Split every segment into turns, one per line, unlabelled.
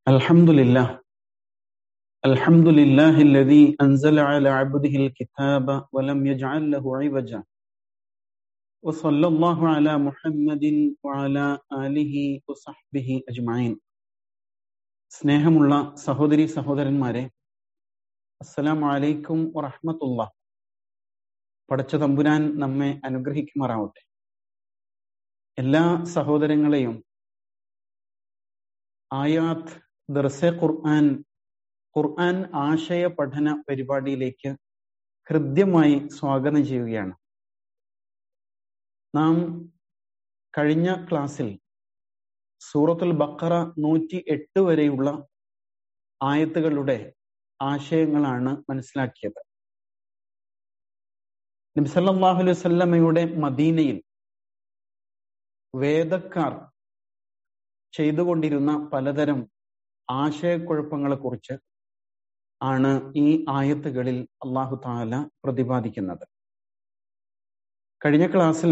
الحمد لله الحمد لله الذي أنزل على عبده الكتاب ولم يجعل له عوجا وصلى الله على محمد وعلى آله وصحبه أجمعين സ്നേഹമുള്ള സഹോദരി സഹോദരന്മാരെ അസ്സലാമു അലൈക്കും വറഹ്മത്തുള്ള പടച്ച തമ്പുരാൻ നമ്മെ അനുഗ്രഹിക്കുമാറാവട്ടെ എല്ലാ സഹോദരങ്ങളെയും ആയാത്ത് ദർസെ ഖുർആൻ ഖുർആൻ ആശയ പഠന പരിപാടിയിലേക്ക് ഹൃദ്യമായി സ്വാഗതം ചെയ്യുകയാണ് നാം കഴിഞ്ഞ ക്ലാസ്സിൽ സൂറത്തുൽ ബക്കറ നൂറ്റി എട്ട് വരെയുള്ള ആയത്തുകളുടെ ആശയങ്ങളാണ് മനസ്സിലാക്കിയത് നബിസല്ലാഹു അലൈഹി വസല്ലമയുടെ മദീനയിൽ വേദക്കാർ ചെയ്തുകൊണ്ടിരുന്ന പലതരം ആശയക്കുഴപ്പങ്ങളെ കുറിച്ച് ആണ് ഈ ആയത്തുകളിൽ അള്ളാഹു താല പ്രതിപാദിക്കുന്നത് കഴിഞ്ഞ ക്ലാസ്സിൽ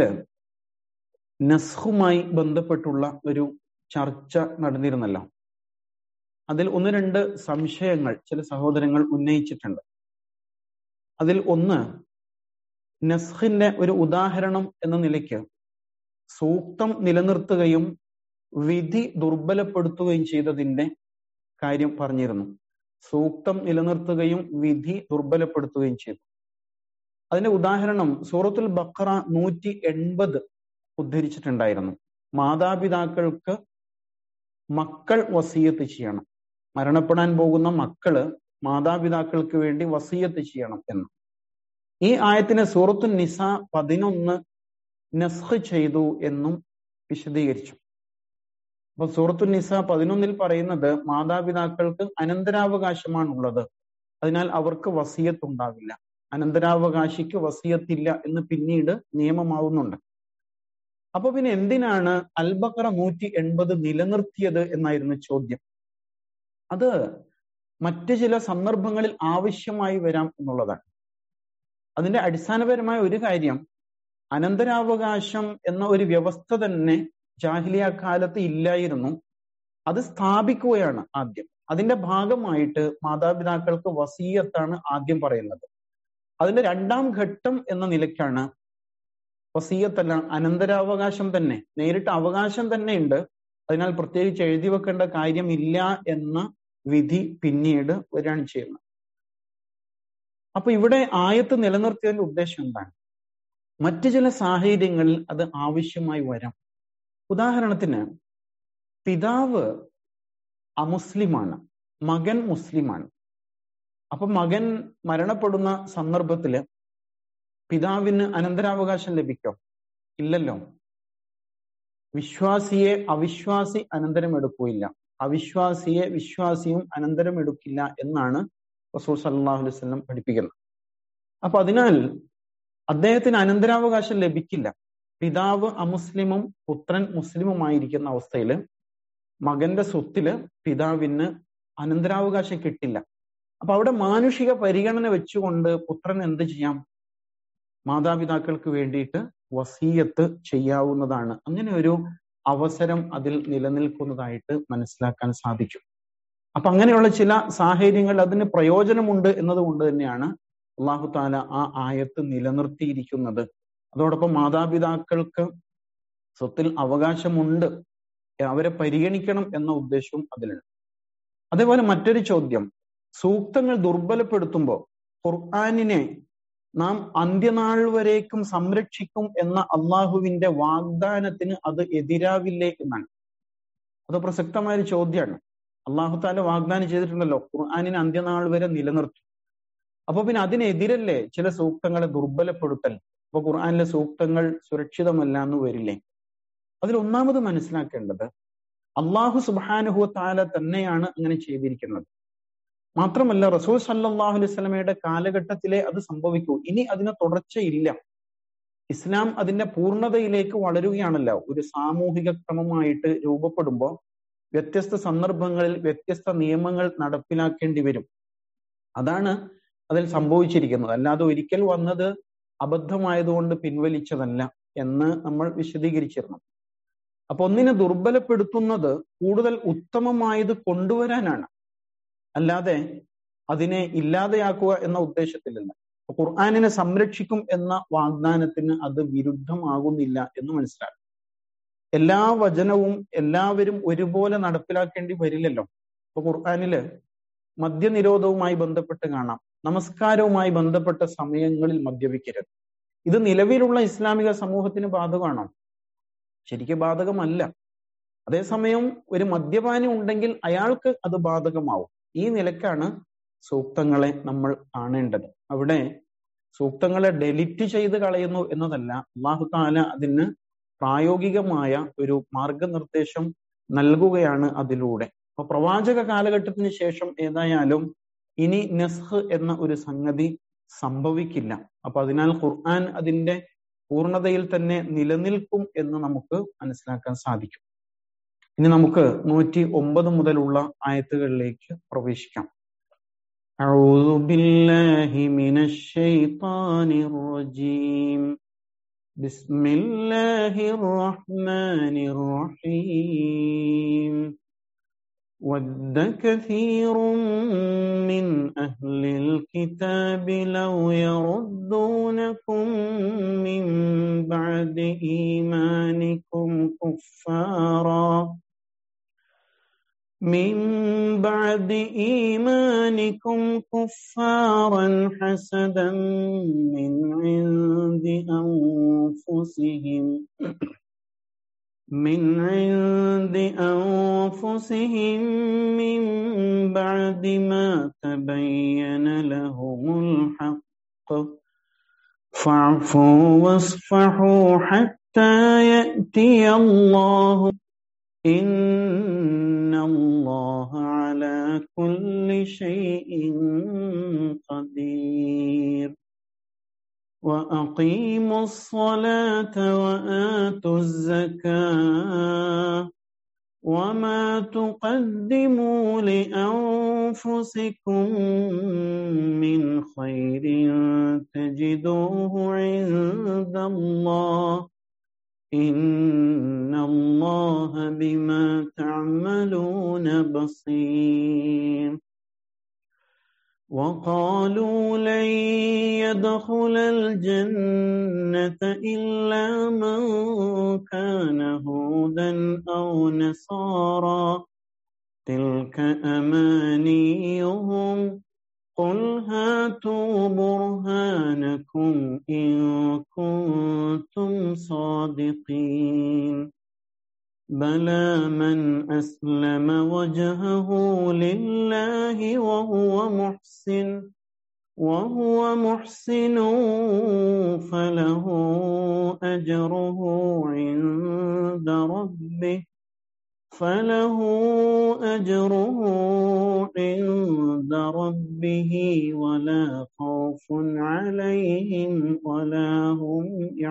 നസ്ഹുമായി ബന്ധപ്പെട്ടുള്ള ഒരു ചർച്ച നടന്നിരുന്നല്ലോ അതിൽ ഒന്ന് രണ്ട് സംശയങ്ങൾ ചില സഹോദരങ്ങൾ ഉന്നയിച്ചിട്ടുണ്ട് അതിൽ ഒന്ന് നസ്ഹിന്റെ ഒരു ഉദാഹരണം എന്ന നിലയ്ക്ക് സൂക്തം നിലനിർത്തുകയും വിധി ദുർബലപ്പെടുത്തുകയും ചെയ്തതിന്റെ കാര്യം പറഞ്ഞിരുന്നു സൂക്തം നിലനിർത്തുകയും വിധി ദുർബലപ്പെടുത്തുകയും ചെയ്തു അതിന്റെ ഉദാഹരണം സൂറത്തുൽ ബക്കറ നൂറ്റി എൺപത് ഉദ്ധരിച്ചിട്ടുണ്ടായിരുന്നു മാതാപിതാക്കൾക്ക് മക്കൾ വസീയത്ത് ചെയ്യണം മരണപ്പെടാൻ പോകുന്ന മക്കള് മാതാപിതാക്കൾക്ക് വേണ്ടി വസീയത്ത് ചെയ്യണം എന്ന് ഈ ആയത്തിന് സൂറത്തു നിസ പതിനൊന്ന് നസ്ഹ് ചെയ്തു എന്നും വിശദീകരിച്ചു അപ്പൊ സൂറത്തു നിസ പതിനൊന്നിൽ പറയുന്നത് മാതാപിതാക്കൾക്ക് അനന്തരാവകാശമാണ് ഉള്ളത് അതിനാൽ അവർക്ക് വസീയത്ത് ഉണ്ടാവില്ല അനന്തരാവകാശിക്ക് വസീയത്തില്ല എന്ന് പിന്നീട് നിയമമാവുന്നുണ്ട് അപ്പൊ പിന്നെ എന്തിനാണ് അൽബക്കറ നൂറ്റി എൺപത് നിലനിർത്തിയത് എന്നായിരുന്നു ചോദ്യം അത് മറ്റു ചില സന്ദർഭങ്ങളിൽ ആവശ്യമായി വരാം എന്നുള്ളതാണ് അതിന്റെ അടിസ്ഥാനപരമായ ഒരു കാര്യം അനന്തരാവകാശം എന്ന ഒരു വ്യവസ്ഥ തന്നെ ജാഹിലിയ കാലത്ത് ഇല്ലായിരുന്നു അത് സ്ഥാപിക്കുകയാണ് ആദ്യം അതിന്റെ ഭാഗമായിട്ട് മാതാപിതാക്കൾക്ക് വസീയത്താണ് ആദ്യം പറയുന്നത് അതിന്റെ രണ്ടാം ഘട്ടം എന്ന നിലയ്ക്കാണ് വസീയത്തല്ല അനന്തരാവകാശം തന്നെ നേരിട്ട് അവകാശം തന്നെ ഉണ്ട് അതിനാൽ പ്രത്യേകിച്ച് എഴുതി വെക്കേണ്ട കാര്യമില്ല എന്ന വിധി പിന്നീട് വരികയാണ് ചെയ്യുന്നത് അപ്പൊ ഇവിടെ ആയത്ത് നിലനിർത്തിയതിന്റെ ഉദ്ദേശം എന്താണ് മറ്റു ചില സാഹചര്യങ്ങളിൽ അത് ആവശ്യമായി വരാം ഉദാഹരണത്തിന് പിതാവ് അമുസ്ലിമാണ് മകൻ മുസ്ലിമാണ് അപ്പൊ മകൻ മരണപ്പെടുന്ന സന്ദർഭത്തില് പിതാവിന് അനന്തരാവകാശം ലഭിക്കോ ഇല്ലല്ലോ വിശ്വാസിയെ അവിശ്വാസി അനന്തരം എടുക്കുകയില്ല അവിശ്വാസിയെ വിശ്വാസിയും അനന്തരം എടുക്കില്ല എന്നാണ് റസൂൽ സല്ലാഹു അലൈഹി വസല്ലം പഠിപ്പിക്കുന്നത് അപ്പൊ അതിനാൽ അദ്ദേഹത്തിന് അനന്തരാവകാശം ലഭിക്കില്ല പിതാവ് അമുസ്ലിമും പുത്രൻ മുസ്ലിമുമായിരിക്കുന്ന അവസ്ഥയിൽ മകന്റെ സ്വത്തില് പിതാവിന് അനന്തരാവകാശം കിട്ടില്ല അപ്പൊ അവിടെ മാനുഷിക പരിഗണന വെച്ചുകൊണ്ട് പുത്രൻ എന്ത് ചെയ്യാം മാതാപിതാക്കൾക്ക് വേണ്ടിയിട്ട് വസീയത്ത് ചെയ്യാവുന്നതാണ് അങ്ങനെ ഒരു അവസരം അതിൽ നിലനിൽക്കുന്നതായിട്ട് മനസ്സിലാക്കാൻ സാധിക്കും അപ്പൊ അങ്ങനെയുള്ള ചില സാഹചര്യങ്ങൾ അതിന് പ്രയോജനമുണ്ട് എന്നതുകൊണ്ട് തന്നെയാണ് അള്ളാഹു താല ആ ആയത്ത് നിലനിർത്തിയിരിക്കുന്നത് അതോടൊപ്പം മാതാപിതാക്കൾക്ക് സ്വത്തിൽ അവകാശമുണ്ട് അവരെ പരിഗണിക്കണം എന്ന ഉദ്ദേശവും അതിലുണ്ട് അതേപോലെ മറ്റൊരു ചോദ്യം സൂക്തങ്ങൾ ദുർബലപ്പെടുത്തുമ്പോൾ ഖുർആാനിനെ നാം അന്ത്യനാൾ വരേക്കും സംരക്ഷിക്കും എന്ന അള്ളാഹുവിന്റെ വാഗ്ദാനത്തിന് അത് എതിരാവില്ലേ എന്നാണ് അത് പ്രസക്തമായ ഒരു ചോദ്യമാണ് അള്ളാഹു താല വാഗ്ദാനം ചെയ്തിട്ടുണ്ടല്ലോ ഖുർആാനിനെ അന്ത്യനാൾ വരെ നിലനിർത്തും അപ്പൊ പിന്നെ അതിനെതിരല്ലേ ചില സൂക്തങ്ങളെ ദുർബലപ്പെടുത്തൽ അപ്പൊ ഖുർആാനിലെ സൂക്തങ്ങൾ സുരക്ഷിതമല്ല എന്ന് വരില്ലേ അതിൽ ഒന്നാമത് മനസ്സിലാക്കേണ്ടത് അള്ളാഹു സുബാനുഹു താല തന്നെയാണ് അങ്ങനെ ചെയ്തിരിക്കുന്നത് മാത്രമല്ല റസൂൽ സല്ലാഹു അലൈഹി സ്വലമയുടെ കാലഘട്ടത്തിലെ അത് സംഭവിക്കൂ ഇനി അതിന് തുടർച്ചയില്ല ഇസ്ലാം അതിന്റെ പൂർണ്ണതയിലേക്ക് വളരുകയാണല്ലോ ഒരു സാമൂഹിക ക്രമമായിട്ട് രൂപപ്പെടുമ്പോൾ വ്യത്യസ്ത സന്ദർഭങ്ങളിൽ വ്യത്യസ്ത നിയമങ്ങൾ നടപ്പിലാക്കേണ്ടി വരും അതാണ് അതിൽ സംഭവിച്ചിരിക്കുന്നത് അല്ലാതെ ഒരിക്കൽ വന്നത് അബദ്ധമായതുകൊണ്ട് പിൻവലിച്ചതല്ല എന്ന് നമ്മൾ വിശദീകരിച്ചിരുന്നു അപ്പൊ ഒന്നിനെ ദുർബലപ്പെടുത്തുന്നത് കൂടുതൽ ഉത്തമമായത് കൊണ്ടുവരാനാണ് അല്ലാതെ അതിനെ ഇല്ലാതെയാക്കുക എന്ന ഉദ്ദേശത്തിലല്ല അപ്പൊ ഖുർആാനിനെ സംരക്ഷിക്കും എന്ന വാഗ്ദാനത്തിന് അത് വിരുദ്ധമാകുന്നില്ല എന്ന് മനസ്സിലാക്കും എല്ലാ വചനവും എല്ലാവരും ഒരുപോലെ നടപ്പിലാക്കേണ്ടി വരില്ലല്ലോ ഇപ്പൊ ഖുർആാനില് മദ്യനിരോധവുമായി ബന്ധപ്പെട്ട് കാണാം നമസ്കാരവുമായി ബന്ധപ്പെട്ട സമയങ്ങളിൽ മദ്യപിക്കരുത് ഇത് നിലവിലുള്ള ഇസ്ലാമിക സമൂഹത്തിന് ബാധകമാണോ ശരിക്കും ബാധകമല്ല അതേസമയം ഒരു മദ്യപാനി ഉണ്ടെങ്കിൽ അയാൾക്ക് അത് ബാധകമാവും ഈ നിലക്കാണ് സൂക്തങ്ങളെ നമ്മൾ കാണേണ്ടത് അവിടെ സൂക്തങ്ങളെ ഡെലിറ്റ് ചെയ്ത് കളയുന്നു എന്നതല്ല അള്ളാഹു താല അതിന് പ്രായോഗികമായ ഒരു മാർഗനിർദ്ദേശം നൽകുകയാണ് അതിലൂടെ അപ്പൊ പ്രവാചക കാലഘട്ടത്തിന് ശേഷം ഏതായാലും ഇനി നസ്ഹ് എന്ന ഒരു സംഗതി സംഭവിക്കില്ല അപ്പൊ അതിനാൽ ഖുർആൻ അതിന്റെ പൂർണ്ണതയിൽ തന്നെ നിലനിൽക്കും എന്ന് നമുക്ക് മനസ്സിലാക്കാൻ സാധിക്കും ഇനി നമുക്ക് നൂറ്റി ഒമ്പത് മുതലുള്ള ആയത്തുകളിലേക്ക് പ്രവേശിക്കാം أعوذ بالله من الشيطان الرجيم بسم الله الرحمن الرحيم ود كثير من أهل الكتاب لو يردونكم من بعد إيمانكم كفارا من بعد إيمانكم كفارا حسدا من عند أنفسهم من عند أنفسهم من بعد ما تبين لهم الحق فاعفوا واصفحوا حتى يأتي الله إن الله على كل شيء قدير وأقيموا الصلاة وآتوا الزكاة وما تقدموا لأنفسكم من خير تجدوه عند الله إن الله بما تعملون بصير وقالوا لن يدخل الجنة إلا من كان هودا أو نصارى تلك أمانيهم قل هاتوا برهانكم إن كنتم صادقين بلى من أسلم وجهه لله وهو محسن وهو محسن فله أجره عند ربه فله أجره عند ربه ولا خوف عليهم ولا هم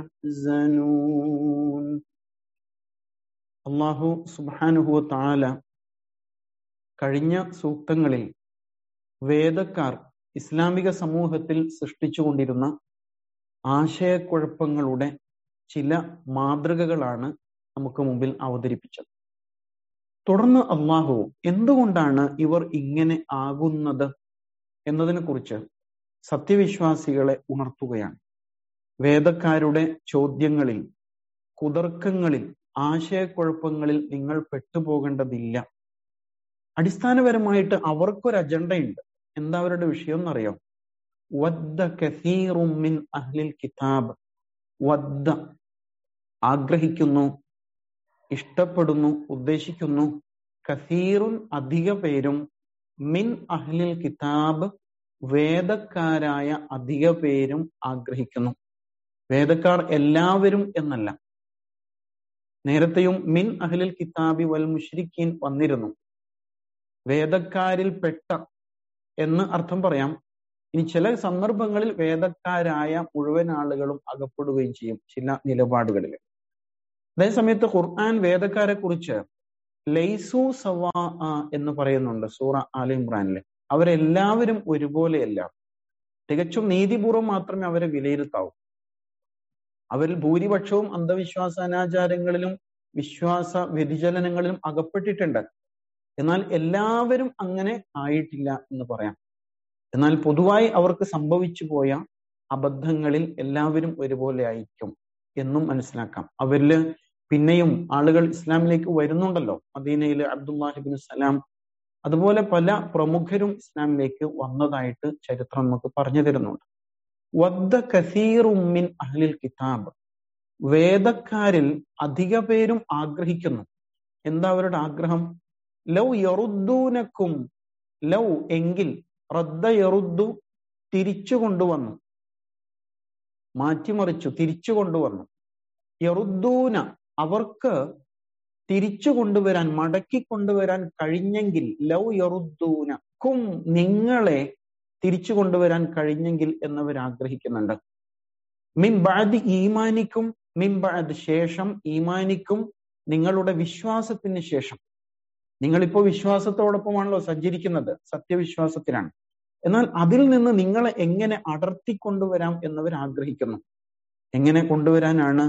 يحزنون അള്ളാഹു സുബാനുഹു താല കഴിഞ്ഞ സൂക്തങ്ങളിൽ വേദക്കാർ ഇസ്ലാമിക സമൂഹത്തിൽ സൃഷ്ടിച്ചുകൊണ്ടിരുന്ന ആശയക്കുഴപ്പങ്ങളുടെ ചില മാതൃകകളാണ് നമുക്ക് മുമ്പിൽ അവതരിപ്പിച്ചത് തുടർന്ന് അള്ളാഹു എന്തുകൊണ്ടാണ് ഇവർ ഇങ്ങനെ ആകുന്നത് എന്നതിനെ കുറിച്ച് സത്യവിശ്വാസികളെ ഉണർത്തുകയാണ് വേദക്കാരുടെ ചോദ്യങ്ങളിൽ കുതർക്കങ്ങളിൽ ആശയക്കുഴപ്പങ്ങളിൽ നിങ്ങൾ പെട്ടുപോകേണ്ടതില്ല അടിസ്ഥാനപരമായിട്ട് അവർക്കൊരു അജണ്ടയുണ്ട് എന്താ അവരുടെ വിഷയം എന്നറിയാം വദ്ദ കസീറും മിൻ അഹ്ലിൽ കിതാബ് വദ്ദ ആഗ്രഹിക്കുന്നു ഇഷ്ടപ്പെടുന്നു ഉദ്ദേശിക്കുന്നു കസീറുൻ അധിക പേരും മിൻ അഹ്ലിൽ കിതാബ് വേദക്കാരായ അധിക പേരും ആഗ്രഹിക്കുന്നു വേദക്കാർ എല്ലാവരും എന്നല്ല നേരത്തെയും മിൻ അഹ്ലിൽ കിതാബി വൽ മുഷ്രിഖീൻ വന്നിരുന്നു വേദക്കാരിൽ പെട്ട എന്ന് അർത്ഥം പറയാം ഇനി ചില സന്ദർഭങ്ങളിൽ വേദക്കാരായ മുഴുവൻ ആളുകളും അകപ്പെടുകയും ചെയ്യും ചില നിലപാടുകളിൽ അതേസമയത്ത് ഖുർആൻ വേദക്കാരെ കുറിച്ച് ലൈസു സവാ എന്ന് പറയുന്നുണ്ട് സൂറ ആലി ഇമ്രാനില് അവരെല്ലാവരും ഒരുപോലെയല്ല തികച്ചും നീതിപൂർവ്വം മാത്രമേ അവരെ വിലയിരുത്താവൂ അവരിൽ ഭൂരിപക്ഷവും അന്ധവിശ്വാസ അനാചാരങ്ങളിലും വിശ്വാസ വ്യതിചലനങ്ങളിലും അകപ്പെട്ടിട്ടുണ്ട് എന്നാൽ എല്ലാവരും അങ്ങനെ ആയിട്ടില്ല എന്ന് പറയാം എന്നാൽ പൊതുവായി അവർക്ക് സംഭവിച്ചു പോയ അബദ്ധങ്ങളിൽ എല്ലാവരും ഒരുപോലെ ആയിരിക്കും എന്നും മനസ്സിലാക്കാം അവരില് പിന്നെയും ആളുകൾ ഇസ്ലാമിലേക്ക് വരുന്നുണ്ടല്ലോ മദീനയിലെ അബ്ദുല്ലാഹിബിൻ സലാം അതുപോലെ പല പ്രമുഖരും ഇസ്ലാമിലേക്ക് വന്നതായിട്ട് ചരിത്രം നമുക്ക് പറഞ്ഞു തരുന്നുണ്ട് വദ്ദ കസീറുമിൻ അഹ്ലിൽ കിതാബ് വേദക്കാരിൽ അധിക പേരും ആഗ്രഹിക്കുന്നു എന്താ അവരുടെ ആഗ്രഹം ലൗ യറുദ്ദൂനക്കും ലൗ എങ്കിൽ റദ്ദ യറുദ്ദു തിരിച്ചു കൊണ്ടുവന്നു മാറ്റിമറിച്ചു തിരിച്ചു കൊണ്ടുവന്നു യറുദ്ദൂന അവർക്ക് തിരിച്ചു കൊണ്ടുവരാൻ മടക്കി കൊണ്ടുവരാൻ കഴിഞ്ഞെങ്കിൽ ലൗ യറുദ്ദൂന കും നിങ്ങളെ തിരിച്ചു കൊണ്ടുവരാൻ കഴിഞ്ഞെങ്കിൽ എന്നവർ ആഗ്രഹിക്കുന്നുണ്ട് മിൻ ബാദ് ഈമാനിക്കും മിൻ ബാദ് ശേഷം ഈമാനിക്കും നിങ്ങളുടെ വിശ്വാസത്തിന് ശേഷം നിങ്ങളിപ്പോ വിശ്വാസത്തോടൊപ്പമാണല്ലോ സഞ്ചരിക്കുന്നത് സത്യവിശ്വാസത്തിലാണ് എന്നാൽ അതിൽ നിന്ന് നിങ്ങളെ എങ്ങനെ അടർത്തിക്കൊണ്ടുവരാം എന്നവർ ആഗ്രഹിക്കുന്നു എങ്ങനെ കൊണ്ടുവരാനാണ്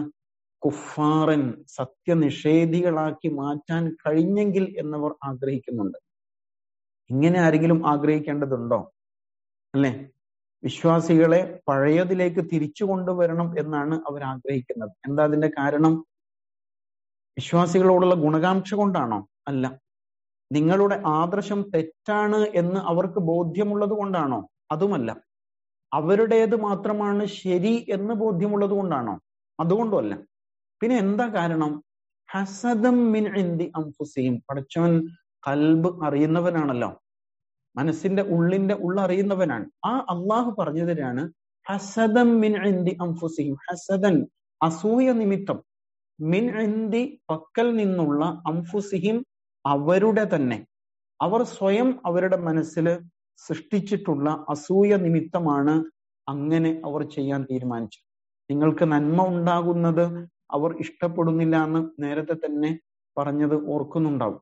കുഫാറൻ സത്യനിഷേധികളാക്കി മാറ്റാൻ കഴിഞ്ഞെങ്കിൽ എന്നവർ ആഗ്രഹിക്കുന്നുണ്ട് ഇങ്ങനെ ആരെങ്കിലും ആഗ്രഹിക്കേണ്ടതുണ്ടോ അല്ലേ വിശ്വാസികളെ പഴയതിലേക്ക് തിരിച്ചു കൊണ്ടുവരണം എന്നാണ് അവർ ആഗ്രഹിക്കുന്നത് എന്താ അതിന്റെ കാരണം വിശ്വാസികളോടുള്ള ഗുണകാംക്ഷ കൊണ്ടാണോ അല്ല നിങ്ങളുടെ ആദർശം തെറ്റാണ് എന്ന് അവർക്ക് ബോധ്യമുള്ളത് കൊണ്ടാണോ അതുമല്ല അവരുടേത് മാത്രമാണ് ശരി എന്ന് ബോധ്യമുള്ളത് കൊണ്ടാണോ അതുകൊണ്ടുമല്ല പിന്നെ എന്താ കാരണം ഹസദം മിൻ ഇന്തി അംഫുസീം പഠിച്ചവൻ കൽബ് അറിയുന്നവനാണല്ലോ മനസ്സിന്റെ ഉള്ളിന്റെ ഉള്ളറിയുന്നവനാണ് ആ അള്ളാഹു പറഞ്ഞു തരാണ് ഹസദം മിൻ ഇന്തി അംഫുസീം ഹസദൻ അസൂയ നിമിത്തം മിൻ ഇന്തി പക്കൽ നിന്നുള്ള അംഫുസിഹിം അവരുടെ തന്നെ അവർ സ്വയം അവരുടെ മനസ്സിൽ സൃഷ്ടിച്ചിട്ടുള്ള അസൂയ നിമിത്തമാണ് അങ്ങനെ അവർ ചെയ്യാൻ തീരുമാനിച്ചത് നിങ്ങൾക്ക് നന്മ ഉണ്ടാകുന്നത് അവർ ഇഷ്ടപ്പെടുന്നില്ല എന്ന് നേരത്തെ തന്നെ പറഞ്ഞത് ഓർക്കുന്നുണ്ടാവും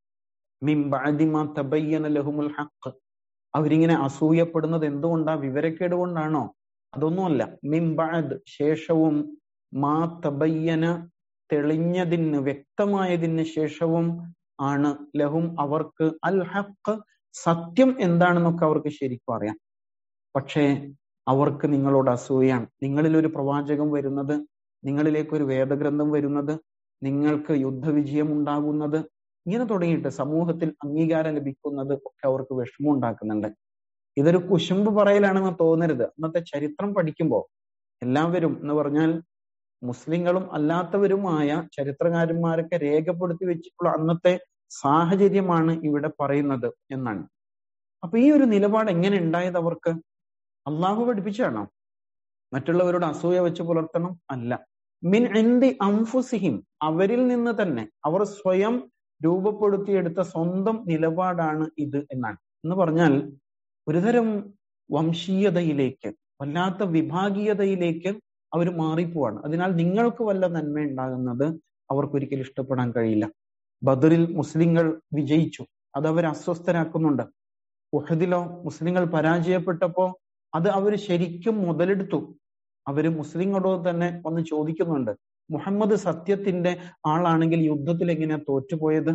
മിംബാദിമ തബയ്യന ലഹുമുൽ ഹക്ക് അവരിങ്ങനെ അസൂയപ്പെടുന്നത് എന്തുകൊണ്ടാ വിവരക്കേട് കൊണ്ടാണോ അതൊന്നുമല്ല മിംബാദ് ശേഷവും മാ തബയ്യന തെളിഞ്ഞതിന് വ്യക്തമായതിന് ശേഷവും ആണ് ലഹും അവർക്ക് അൽ ഹക്ക് സത്യം എന്താണെന്നൊക്കെ അവർക്ക് ശരിക്കും അറിയാം പക്ഷേ അവർക്ക് നിങ്ങളോട് അസൂയാണ് നിങ്ങളിൽ ഒരു പ്രവാചകം വരുന്നത് നിങ്ങളിലേക്ക് ഒരു വേദഗ്രന്ഥം വരുന്നത് നിങ്ങൾക്ക് യുദ്ധവിജയം ഉണ്ടാകുന്നത് ഇങ്ങനെ തുടങ്ങിയിട്ട് സമൂഹത്തിൽ അംഗീകാരം ലഭിക്കുന്നത് ഒക്കെ അവർക്ക് വിഷമം ഉണ്ടാക്കുന്നുണ്ട് ഇതൊരു കുശുമ്പ് പറയലാണെന്ന് തോന്നരുത് അന്നത്തെ ചരിത്രം പഠിക്കുമ്പോൾ എല്ലാവരും എന്ന് പറഞ്ഞാൽ മുസ്ലിങ്ങളും അല്ലാത്തവരുമായ ചരിത്രകാരന്മാരൊക്കെ രേഖപ്പെടുത്തി വെച്ചിട്ടുള്ള അന്നത്തെ സാഹചര്യമാണ് ഇവിടെ പറയുന്നത് എന്നാണ് അപ്പൊ ഈ ഒരു നിലപാട് എങ്ങനെ ഉണ്ടായത് അവർക്ക് അള്ളാഹു പഠിപ്പിച്ചാണോ മറ്റുള്ളവരോട് അസൂയ വെച്ച് പുലർത്തണം അല്ല മിൻ എന്തി അംഫുസിഹിം അവരിൽ നിന്ന് തന്നെ അവർ സ്വയം രൂപപ്പെടുത്തിയെടുത്ത സ്വന്തം നിലപാടാണ് ഇത് എന്നാണ് എന്ന് പറഞ്ഞാൽ ഒരുതരം വംശീയതയിലേക്ക് വല്ലാത്ത വിഭാഗീയതയിലേക്ക് അവർ മാറിപ്പോവാണ് അതിനാൽ നിങ്ങൾക്ക് വല്ല നന്മ ഉണ്ടാകുന്നത് അവർക്കൊരിക്കലും ഇഷ്ടപ്പെടാൻ കഴിയില്ല ബദറിൽ മുസ്ലിങ്ങൾ വിജയിച്ചു അത് അവർ അസ്വസ്ഥരാക്കുന്നുണ്ട് ഉഹദിലോ മുസ്ലിങ്ങൾ പരാജയപ്പെട്ടപ്പോ അത് അവർ ശരിക്കും മുതലെടുത്തു അവര് മുസ്ലിങ്ങളോട് തന്നെ ഒന്ന് ചോദിക്കുന്നുണ്ട് മുഹമ്മദ് സത്യത്തിന്റെ ആളാണെങ്കിൽ യുദ്ധത്തിൽ എങ്ങനെയാ തോറ്റുപോയത്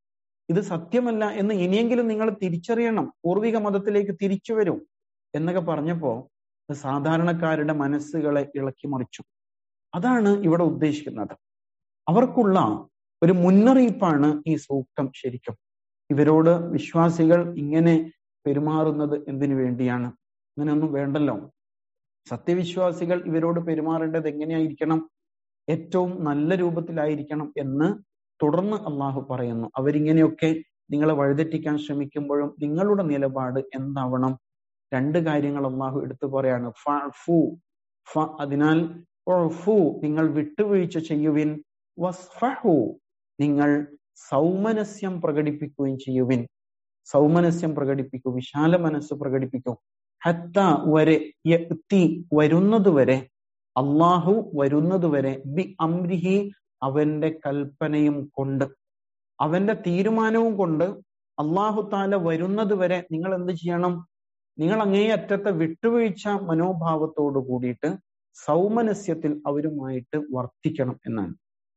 ഇത് സത്യമല്ല എന്ന് ഇനിയെങ്കിലും നിങ്ങൾ തിരിച്ചറിയണം പൂർവിക മതത്തിലേക്ക് തിരിച്ചു വരും എന്നൊക്കെ പറഞ്ഞപ്പോ സാധാരണക്കാരുടെ മനസ്സുകളെ ഇളക്കി മറിച്ചു അതാണ് ഇവിടെ ഉദ്ദേശിക്കുന്നത് അവർക്കുള്ള ഒരു മുന്നറിയിപ്പാണ് ഈ സൂക്തം ശരിക്കും ഇവരോട് വിശ്വാസികൾ ഇങ്ങനെ പെരുമാറുന്നത് എന്തിനു വേണ്ടിയാണ് അങ്ങനെയൊന്നും വേണ്ടല്ലോ സത്യവിശ്വാസികൾ ഇവരോട് പെരുമാറേണ്ടത് എങ്ങനെയായിരിക്കണം ഏറ്റവും നല്ല രൂപത്തിലായിരിക്കണം എന്ന് തുടർന്ന് അള്ളാഹു പറയുന്നു അവരിങ്ങനെയൊക്കെ നിങ്ങളെ വഴിതെറ്റിക്കാൻ ശ്രമിക്കുമ്പോഴും നിങ്ങളുടെ നിലപാട് എന്താവണം രണ്ട് കാര്യങ്ങൾ അള്ളാഹു എടുത്തു പറയാണ് ഫു ഫ അതിനാൽ ഫു നിങ്ങൾ വിട്ടുവീഴ്ച ചെയ്യുവിൻ വസ്ഫഹു നിങ്ങൾ സൗമനസ്യം പ്രകടിപ്പിക്കുകയും ചെയ്യുവിൻ സൗമനസ്യം പ്രകടിപ്പിക്കൂ വിശാല മനസ്സ് പ്രകടിപ്പിക്കൂ ഹത്ത വരെ യത്തി വരുന്നതുവരെ അള്ളാഹു വരുന്നതുവരെ ബി അംരിഹി അവന്റെ കൽപ്പനയും കൊണ്ട് അവന്റെ തീരുമാനവും കൊണ്ട് അള്ളാഹു താല വരുന്നത് വരെ നിങ്ങൾ എന്ത് ചെയ്യണം നിങ്ങൾ അങ്ങേയറ്റത്തെ വിട്ടുവീഴ്ച മനോഭാവത്തോട് കൂടിയിട്ട് സൗമനസ്യത്തിൽ അവരുമായിട്ട് വർത്തിക്കണം എന്നാണ്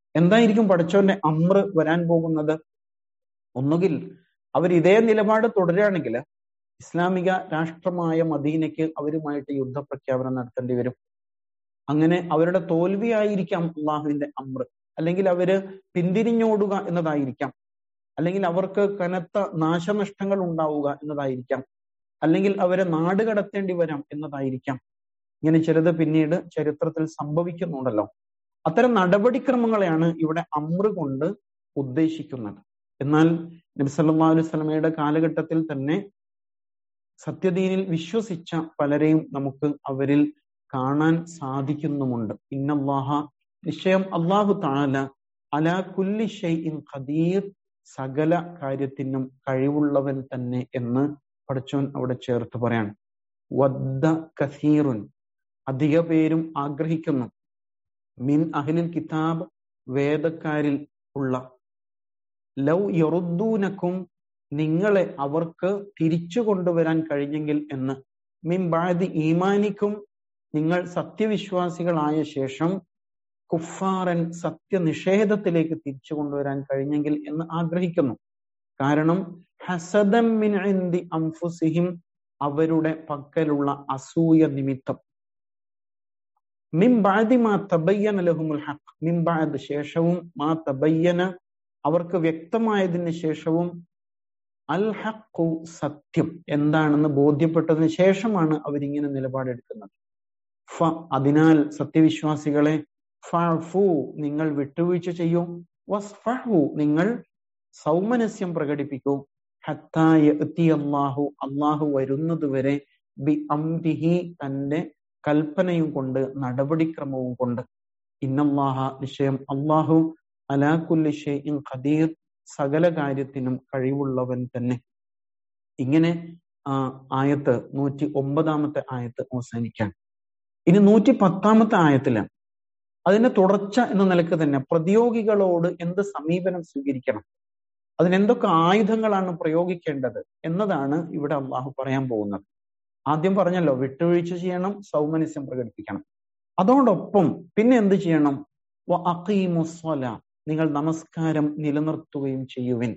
എന്തായിരിക്കും പഠിച്ചവന്റെ അമ്ര വരാൻ പോകുന്നത് ഒന്നുകിൽ അവർ ഇതേ നിലപാട് തുടരുകയാണെങ്കിൽ ഇസ്ലാമിക രാഷ്ട്രമായ മദീനയ്ക്ക് അവരുമായിട്ട് യുദ്ധപ്രഖ്യാപനം നടത്തേണ്ടി വരും അങ്ങനെ അവരുടെ തോൽവിയായിരിക്കാം അള്ളാഹുവിന്റെ അമ്ര അല്ലെങ്കിൽ അവര് പിന്തിരിഞ്ഞോടുക എന്നതായിരിക്കാം അല്ലെങ്കിൽ അവർക്ക് കനത്ത നാശനഷ്ടങ്ങൾ ഉണ്ടാവുക എന്നതായിരിക്കാം അല്ലെങ്കിൽ അവരെ നാട് കടത്തേണ്ടി വരാം എന്നതായിരിക്കാം ഇങ്ങനെ ചിലത് പിന്നീട് ചരിത്രത്തിൽ സംഭവിക്കുന്നുണ്ടല്ലോ അത്തരം നടപടിക്രമങ്ങളെയാണ് ഇവിടെ അമ്ര കൊണ്ട് ഉദ്ദേശിക്കുന്നത് എന്നാൽ നബി സല്ലല്ലാഹു അലൈഹി വസല്ലമയുടെ കാലഘട്ടത്തിൽ തന്നെ സത്യദീനിൽ വിശ്വസിച്ച പലരെയും നമുക്ക് അവരിൽ കാണാൻ സാധിക്കുന്നുമുണ്ട് ഇന്നല്ലാഹ നിശ്ചയം അള്ളാഹു താല അലാ കുല്ലി ഷൈഇൻ ഖദീർ സകല കാര്യത്തിനും കഴിവുള്ളവൻ തന്നെ എന്ന് പഠിച്ചോൻ അവിടെ ചേർത്ത് പറയാണ് വദ്ദ കസീറുൻ അധിക പേരും ആഗ്രഹിക്കുന്നു മിൻ അഹ്ലിൽ കിതാബ് വേദക്കാരിൽ ഉള്ള ലൗ യറുദ്ദൂനക്കും നിങ്ങളെ അവർക്ക് തിരിച്ചു കൊണ്ടുവരാൻ കഴിഞ്ഞെങ്കിൽ എന്ന് മിൻ ബാദി ഈമാനിക്കും നിങ്ങൾ സത്യവിശ്വാസികളായ ശേഷം കുഫാറൻ സത്യനിഷേധത്തിലേക്ക് തിരിച്ചു കൊണ്ടുവരാൻ കഴിഞ്ഞെങ്കിൽ എന്ന് ആഗ്രഹിക്കുന്നു കാരണം ഹസദം മിൻ ഇന്ദി അംഫുസിഹിം അവരുടെ പക്കലുള്ള അസൂയ നിമിത്തം മിൻ ബാദി മാ തബയ്യന ലഹുമുൽ ഹഖ് മിൻ ബാദ് ശേഷവും മാ തബയ്യന അവർക്ക് വ്യക്തമായതിന് ശേഷവും അൽ ഹഖു സത്യം എന്താണെന്ന് ബോധ്യപ്പെട്ടതിന് ശേഷമാണ് അവരിങ്ങനെ നിലപാടെടുക്കുന്നത് ഫ അതിനാൽ സത്യവിശ്വാസികളെ ഫു നിങ്ങൾ വിട്ടുവീഴ്ച ചെയ്യൂ വസ്ഫഹു നിങ്ങൾ സൗമനസ്യം പ്രകടിപ്പിക്കൂ അള്ളാഹു അള്ളാഹു വരുന്നത് വരെ ബി അംരിഹി തന്റെ കൽപ്പനയും കൊണ്ട് നടപടിക്രമവും കൊണ്ട് ഇന്നല്ലാഹ നിശ്ചയം അള്ളാഹു അലാകുല്ലി ഷെയ്ഇൻ ഖദീർ സകല കാര്യത്തിനും കഴിവുള്ളവൻ തന്നെ ഇങ്ങനെ ആ ആയത്ത് നൂറ്റി ഒമ്പതാമത്തെ ആയത്ത് അവസാനിക്കാൻ ഇനി നൂറ്റി പത്താമത്തെ ആയത്തിലാണ് അതിന്റെ തുടർച്ച എന്ന നിലക്ക് തന്നെ പ്രതിയോഗികളോട് എന്ത് സമീപനം സ്വീകരിക്കണം അതിനെന്തൊക്കെ ആയുധങ്ങളാണ് പ്രയോഗിക്കേണ്ടത് എന്നതാണ് ഇവിടെ അള്ളാഹു പറയാൻ പോകുന്നത് ആദ്യം പറഞ്ഞല്ലോ വിട്ടുവീഴ്ച ചെയ്യണം സൗമനസ്യം പ്രകടിപ്പിക്കണം അതോടൊപ്പം പിന്നെ എന്ത് ചെയ്യണം നിങ്ങൾ നമസ്കാരം നിലനിർത്തുകയും ചെയ്യുവിൻ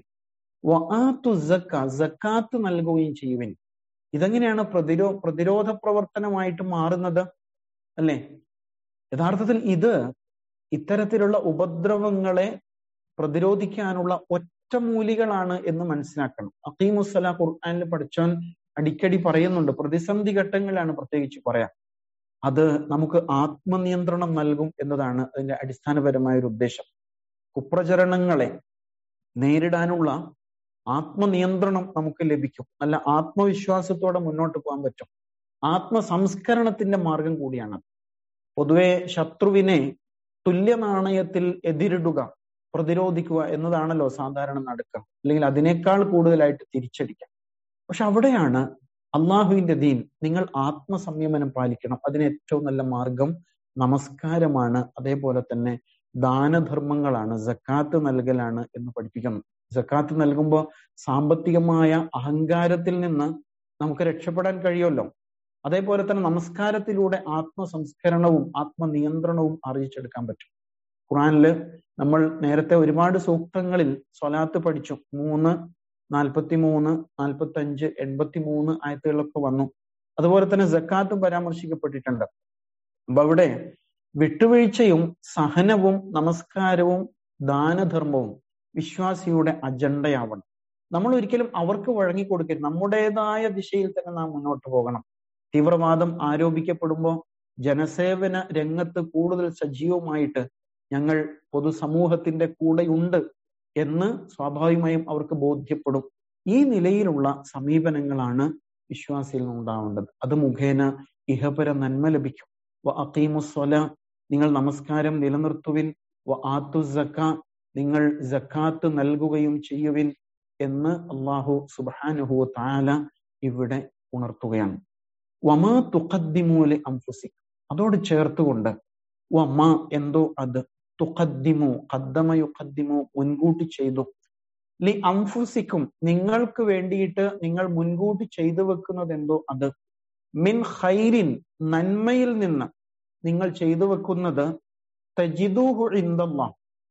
സക്കാത്ത് നൽകുകയും ചെയ്യുവിൻ ഇതെങ്ങനെയാണ് പ്രതിരോ പ്രതിരോധ പ്രവർത്തനമായിട്ട് മാറുന്നത് അല്ലേ യഥാർത്ഥത്തിൽ ഇത് ഇത്തരത്തിലുള്ള ഉപദ്രവങ്ങളെ പ്രതിരോധിക്കാനുള്ള ഒറ്റമൂലികളാണ് എന്ന് മനസ്സിലാക്കണം അക്കീമുസല ഖുർആാനിൽ പഠിച്ചവൻ അടിക്കടി പറയുന്നുണ്ട് പ്രതിസന്ധി ഘട്ടങ്ങളിലാണ് പ്രത്യേകിച്ച് പറയാം അത് നമുക്ക് ആത്മനിയന്ത്രണം നൽകും എന്നതാണ് അതിന്റെ അടിസ്ഥാനപരമായ ഒരു ഉദ്ദേശം കുപ്രചരണങ്ങളെ നേരിടാനുള്ള ആത്മനിയന്ത്രണം നമുക്ക് ലഭിക്കും നല്ല ആത്മവിശ്വാസത്തോടെ മുന്നോട്ട് പോകാൻ പറ്റും ആത്മസംസ്കരണത്തിന്റെ മാർഗം കൂടിയാണ് പൊതുവെ ശത്രുവിനെ തുല്യ നാണയത്തിൽ എതിരിടുക പ്രതിരോധിക്കുക എന്നതാണല്ലോ സാധാരണ നടക്കുക അല്ലെങ്കിൽ അതിനേക്കാൾ കൂടുതലായിട്ട് തിരിച്ചടിക്കാം പക്ഷെ അവിടെയാണ് അള്ളാഹുവിന്റെ ദീൻ നിങ്ങൾ ആത്മസംയമനം പാലിക്കണം അതിന് ഏറ്റവും നല്ല മാർഗം നമസ്കാരമാണ് അതേപോലെ തന്നെ ദാനധർമ്മങ്ങളാണ് ജക്കാത്ത് നൽകലാണ് എന്ന് പഠിപ്പിക്കുന്നു ജക്കാത്ത് നൽകുമ്പോൾ സാമ്പത്തികമായ അഹങ്കാരത്തിൽ നിന്ന് നമുക്ക് രക്ഷപ്പെടാൻ കഴിയുമല്ലോ അതേപോലെ തന്നെ നമസ്കാരത്തിലൂടെ ആത്മസംസ്കരണവും ആത്മനിയന്ത്രണവും അറിയിച്ചെടുക്കാൻ പറ്റും ഖുറാനില് നമ്മൾ നേരത്തെ ഒരുപാട് സൂക്തങ്ങളിൽ സ്വലാത്ത് പഠിച്ചു മൂന്ന് നാൽപ്പത്തി മൂന്ന് നാൽപ്പത്തി അഞ്ച് എൺപത്തി മൂന്ന് ആയത്തുകളൊക്കെ വന്നു അതുപോലെ തന്നെ ജക്കാത്തും പരാമർശിക്കപ്പെട്ടിട്ടുണ്ട് അപ്പൊ അവിടെ വിട്ടുവീഴ്ചയും സഹനവും നമസ്കാരവും ദാനധർമ്മവും വിശ്വാസിയുടെ അജണ്ടയാവണം നമ്മൾ ഒരിക്കലും അവർക്ക് വഴങ്ങിക്കൊടുക്കരുത് നമ്മുടേതായ ദിശയിൽ തന്നെ നാം മുന്നോട്ട് പോകണം തീവ്രവാദം ആരോപിക്കപ്പെടുമ്പോൾ ജനസേവന രംഗത്ത് കൂടുതൽ സജീവമായിട്ട് ഞങ്ങൾ പൊതുസമൂഹത്തിന്റെ കൂടെയുണ്ട് എന്ന് സ്വാഭാവികമായും അവർക്ക് ബോധ്യപ്പെടും ഈ നിലയിലുള്ള സമീപനങ്ങളാണ് വിശ്വാസിയിൽ നിന്നുണ്ടാവേണ്ടത് അത് മുഖേന ഇഹപര നന്മ ലഭിക്കും വ അക്കീമുസ്വല നിങ്ങൾ നമസ്കാരം നിലനിർത്തുവിൻ വ ആത്തു സക്ക നിങ്ങൾ ജക്കാത്ത് നൽകുകയും ചെയ്യുവിൻ എന്ന് അള്ളാഹു സുബാനുഹു താല ഇവിടെ ഉണർത്തുകയാണ് വമാ തുഖദ്ദിമൂലെ അംഫുസി അതോട് ചേർത്തുകൊണ്ട് വമ എന്തോ അത് തുഖദ്ദിമു കദ്ദമ യുഖദ്ദിമു മുൻകൂട്ടി ചെയ്തു ലി അംഫുസിക്കും നിങ്ങൾക്ക് വേണ്ടിയിട്ട് നിങ്ങൾ മുൻകൂട്ടി ചെയ്തു വെക്കുന്നത് എന്തോ അത് മിൻ ഖൈരിൻ നന്മയിൽ നിന്ന് നിങ്ങൾ ചെയ്തു വെക്കുന്നത് തജിദൂഹു ഇന്ദല്ലാ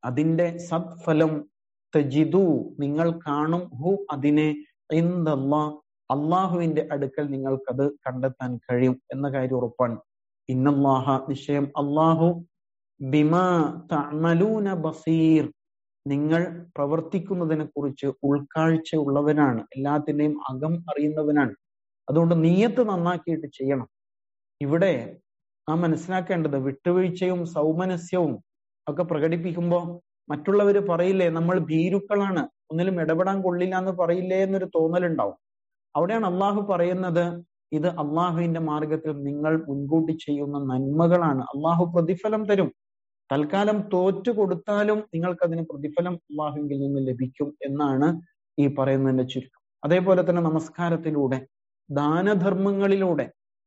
അതിന്റെ സത്ഫലം തജിദു നിങ്ങൾ കാണും ഹു അതിനെ ഇന്ദല്ലാ അള്ളാഹുവിന്റെ അടുക്കൽ നിങ്ങൾക്കത് കണ്ടെത്താൻ കഴിയും എന്ന കാര്യം ഉറപ്പാണ് ഇന്നല്ലാഹ നിശ്ചയം അള്ളാഹു ബിമാ തഅമലൂന ബസീർ നിങ്ങൾ പ്രവർത്തിക്കുന്നതിനെ കുറിച്ച് ഉൾക്കാഴ്ചയുള്ളവനാണ് എല്ലാത്തിന്റെയും അകം അറിയുന്നവനാണ് അതുകൊണ്ട് നീയത്ത് നന്നാക്കിയിട്ട് ചെയ്യണം ഇവിടെ നാം മനസ്സിലാക്കേണ്ടത് വിട്ടുവീഴ്ചയും സൗമനസ്യവും ഒക്കെ പ്രകടിപ്പിക്കുമ്പോൾ മറ്റുള്ളവർ പറയില്ലേ നമ്മൾ ഭീരുക്കളാണ് ഒന്നിലും ഇടപെടാൻ കൊള്ളില്ല എന്ന് പറയില്ലേ എന്നൊരു തോന്നലുണ്ടാവും അവിടെയാണ് അള്ളാഹു പറയുന്നത് ഇത് അള്ളാഹുവിന്റെ മാർഗത്തിൽ നിങ്ങൾ മുൻകൂട്ടി ചെയ്യുന്ന നന്മകളാണ് അള്ളാഹു പ്രതിഫലം തരും തൽക്കാലം തോറ്റു കൊടുത്താലും നിങ്ങൾക്ക് അതിന് പ്രതിഫലം അള്ളാഹുവിൽ നിന്ന് ലഭിക്കും എന്നാണ് ഈ പറയുന്നതിന്റെ ചുരുക്കം അതേപോലെ തന്നെ നമസ്കാരത്തിലൂടെ ദാനധർമ്മങ്ങളിലൂടെ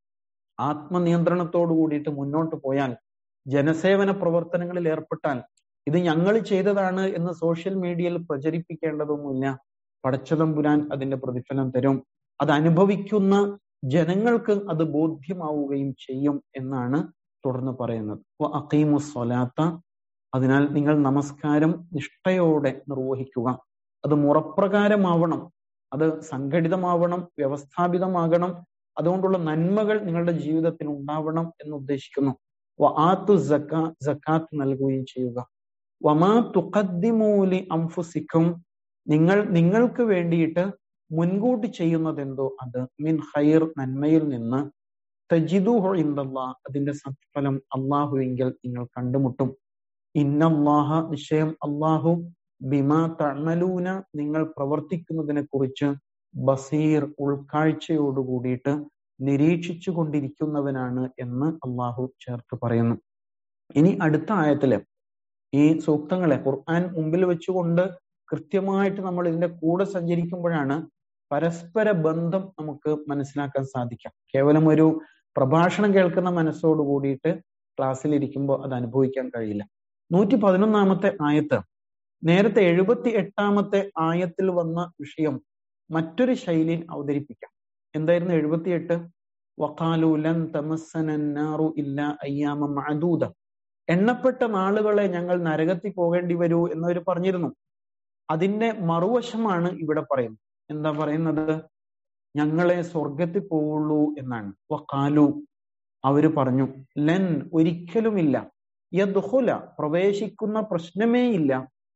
ആത്മനിയന്ത്രണത്തോടു കൂടിയിട്ട് മുന്നോട്ട് പോയാൽ ജനസേവന പ്രവർത്തനങ്ങളിൽ ഏർപ്പെട്ടാൽ ഇത് ഞങ്ങൾ ചെയ്തതാണ് എന്ന് സോഷ്യൽ മീഡിയയിൽ പ്രചരിപ്പിക്കേണ്ടതൊന്നുമില്ല പടച്ചതമ്പുരാൻ അതിന്റെ പ്രതിഫലം തരും അത് അനുഭവിക്കുന്ന ജനങ്ങൾക്ക് അത് ബോധ്യമാവുകയും ചെയ്യും എന്നാണ് തുടർന്ന് പറയുന്നത് അക്കീമു സ്വലാത്ത അതിനാൽ നിങ്ങൾ നമസ്കാരം നിഷ്ഠയോടെ നിർവഹിക്കുക അത് മുറപ്രകാരമാവണം അത് സംഘടിതമാവണം വ്യവസ്ഥാപിതമാകണം അതുകൊണ്ടുള്ള നന്മകൾ നിങ്ങളുടെ ജീവിതത്തിൽ ഉണ്ടാവണം എന്ന് ഉദ്ദേശിക്കുന്നു ആത്തു സക്കാ സക്കാത്ത് നൽകുകയും ചെയ്യുക വമാ തുഖദ്ദിമൂലി അംഫുസിക്കും നിങ്ങൾ നിങ്ങൾക്ക് വേണ്ടിയിട്ട് മുൻകൂട്ടി ചെയ്യുന്നത് എന്തോ അത് മിൻ ഹൈർ നന്മയിൽ നിന്ന് തജിദുഹു ഇന്ദല്ലാ അതിന്റെ സത്ഫലം അള്ളാഹുവെങ്കിൽ നിങ്ങൾ കണ്ടുമുട്ടും ഇന്നല്ലാഹ നിശ്ചയം അള്ളാഹു ബിമാ തഅമലൂന നിങ്ങൾ പ്രവർത്തിക്കുന്നതിനെ കുറിച്ച് ബസീർ ഉൾക്കാഴ്ചയോട് കൂടിയിട്ട് നിരീക്ഷിച്ചു കൊണ്ടിരിക്കുന്നവനാണ് എന്ന് അള്ളാഹു ചേർത്ത് പറയുന്നു ഇനി അടുത്ത ആയത്തില് ഈ സൂക്തങ്ങളെ ഖുർആൻ മുമ്പിൽ വെച്ചുകൊണ്ട് കൃത്യമായിട്ട് നമ്മൾ ഇതിന്റെ കൂടെ സഞ്ചരിക്കുമ്പോഴാണ് പരസ്പര ബന്ധം നമുക്ക് മനസ്സിലാക്കാൻ സാധിക്കാം കേവലം ഒരു പ്രഭാഷണം കേൾക്കുന്ന മനസ്സോട് കൂടിയിട്ട് ക്ലാസ്സിൽ ഇരിക്കുമ്പോൾ അത് അനുഭവിക്കാൻ കഴിയില്ല നൂറ്റി പതിനൊന്നാമത്തെ ആയത്ത് നേരത്തെ എഴുപത്തി എട്ടാമത്തെ ആയത്തിൽ വന്ന വിഷയം മറ്റൊരു ശൈലിയിൽ അവതരിപ്പിക്കാം എന്തായിരുന്നു എഴുപത്തിയെട്ട് വക്കാലൂലൻ തമസ്സനാറു ഇല്ല അയ്യാമ മഅദൂദ എണ്ണപ്പെട്ട നാളുകളെ ഞങ്ങൾ നരകത്തിൽ പോകേണ്ടി വരൂ എന്നവർ പറഞ്ഞിരുന്നു അതിന്റെ മറുവശമാണ് ഇവിടെ പറയുന്നത് എന്താ പറയുന്നത് ഞങ്ങളെ സ്വർഗത്തിൽ പോവുള്ളൂ എന്നാണ് വക്കാലു അവര് പറഞ്ഞു ലൻ ഒരിക്കലുമില്ല യദ്ഹുല പ്രവേശിക്കുന്ന പ്രശ്നമേ ഇല്ല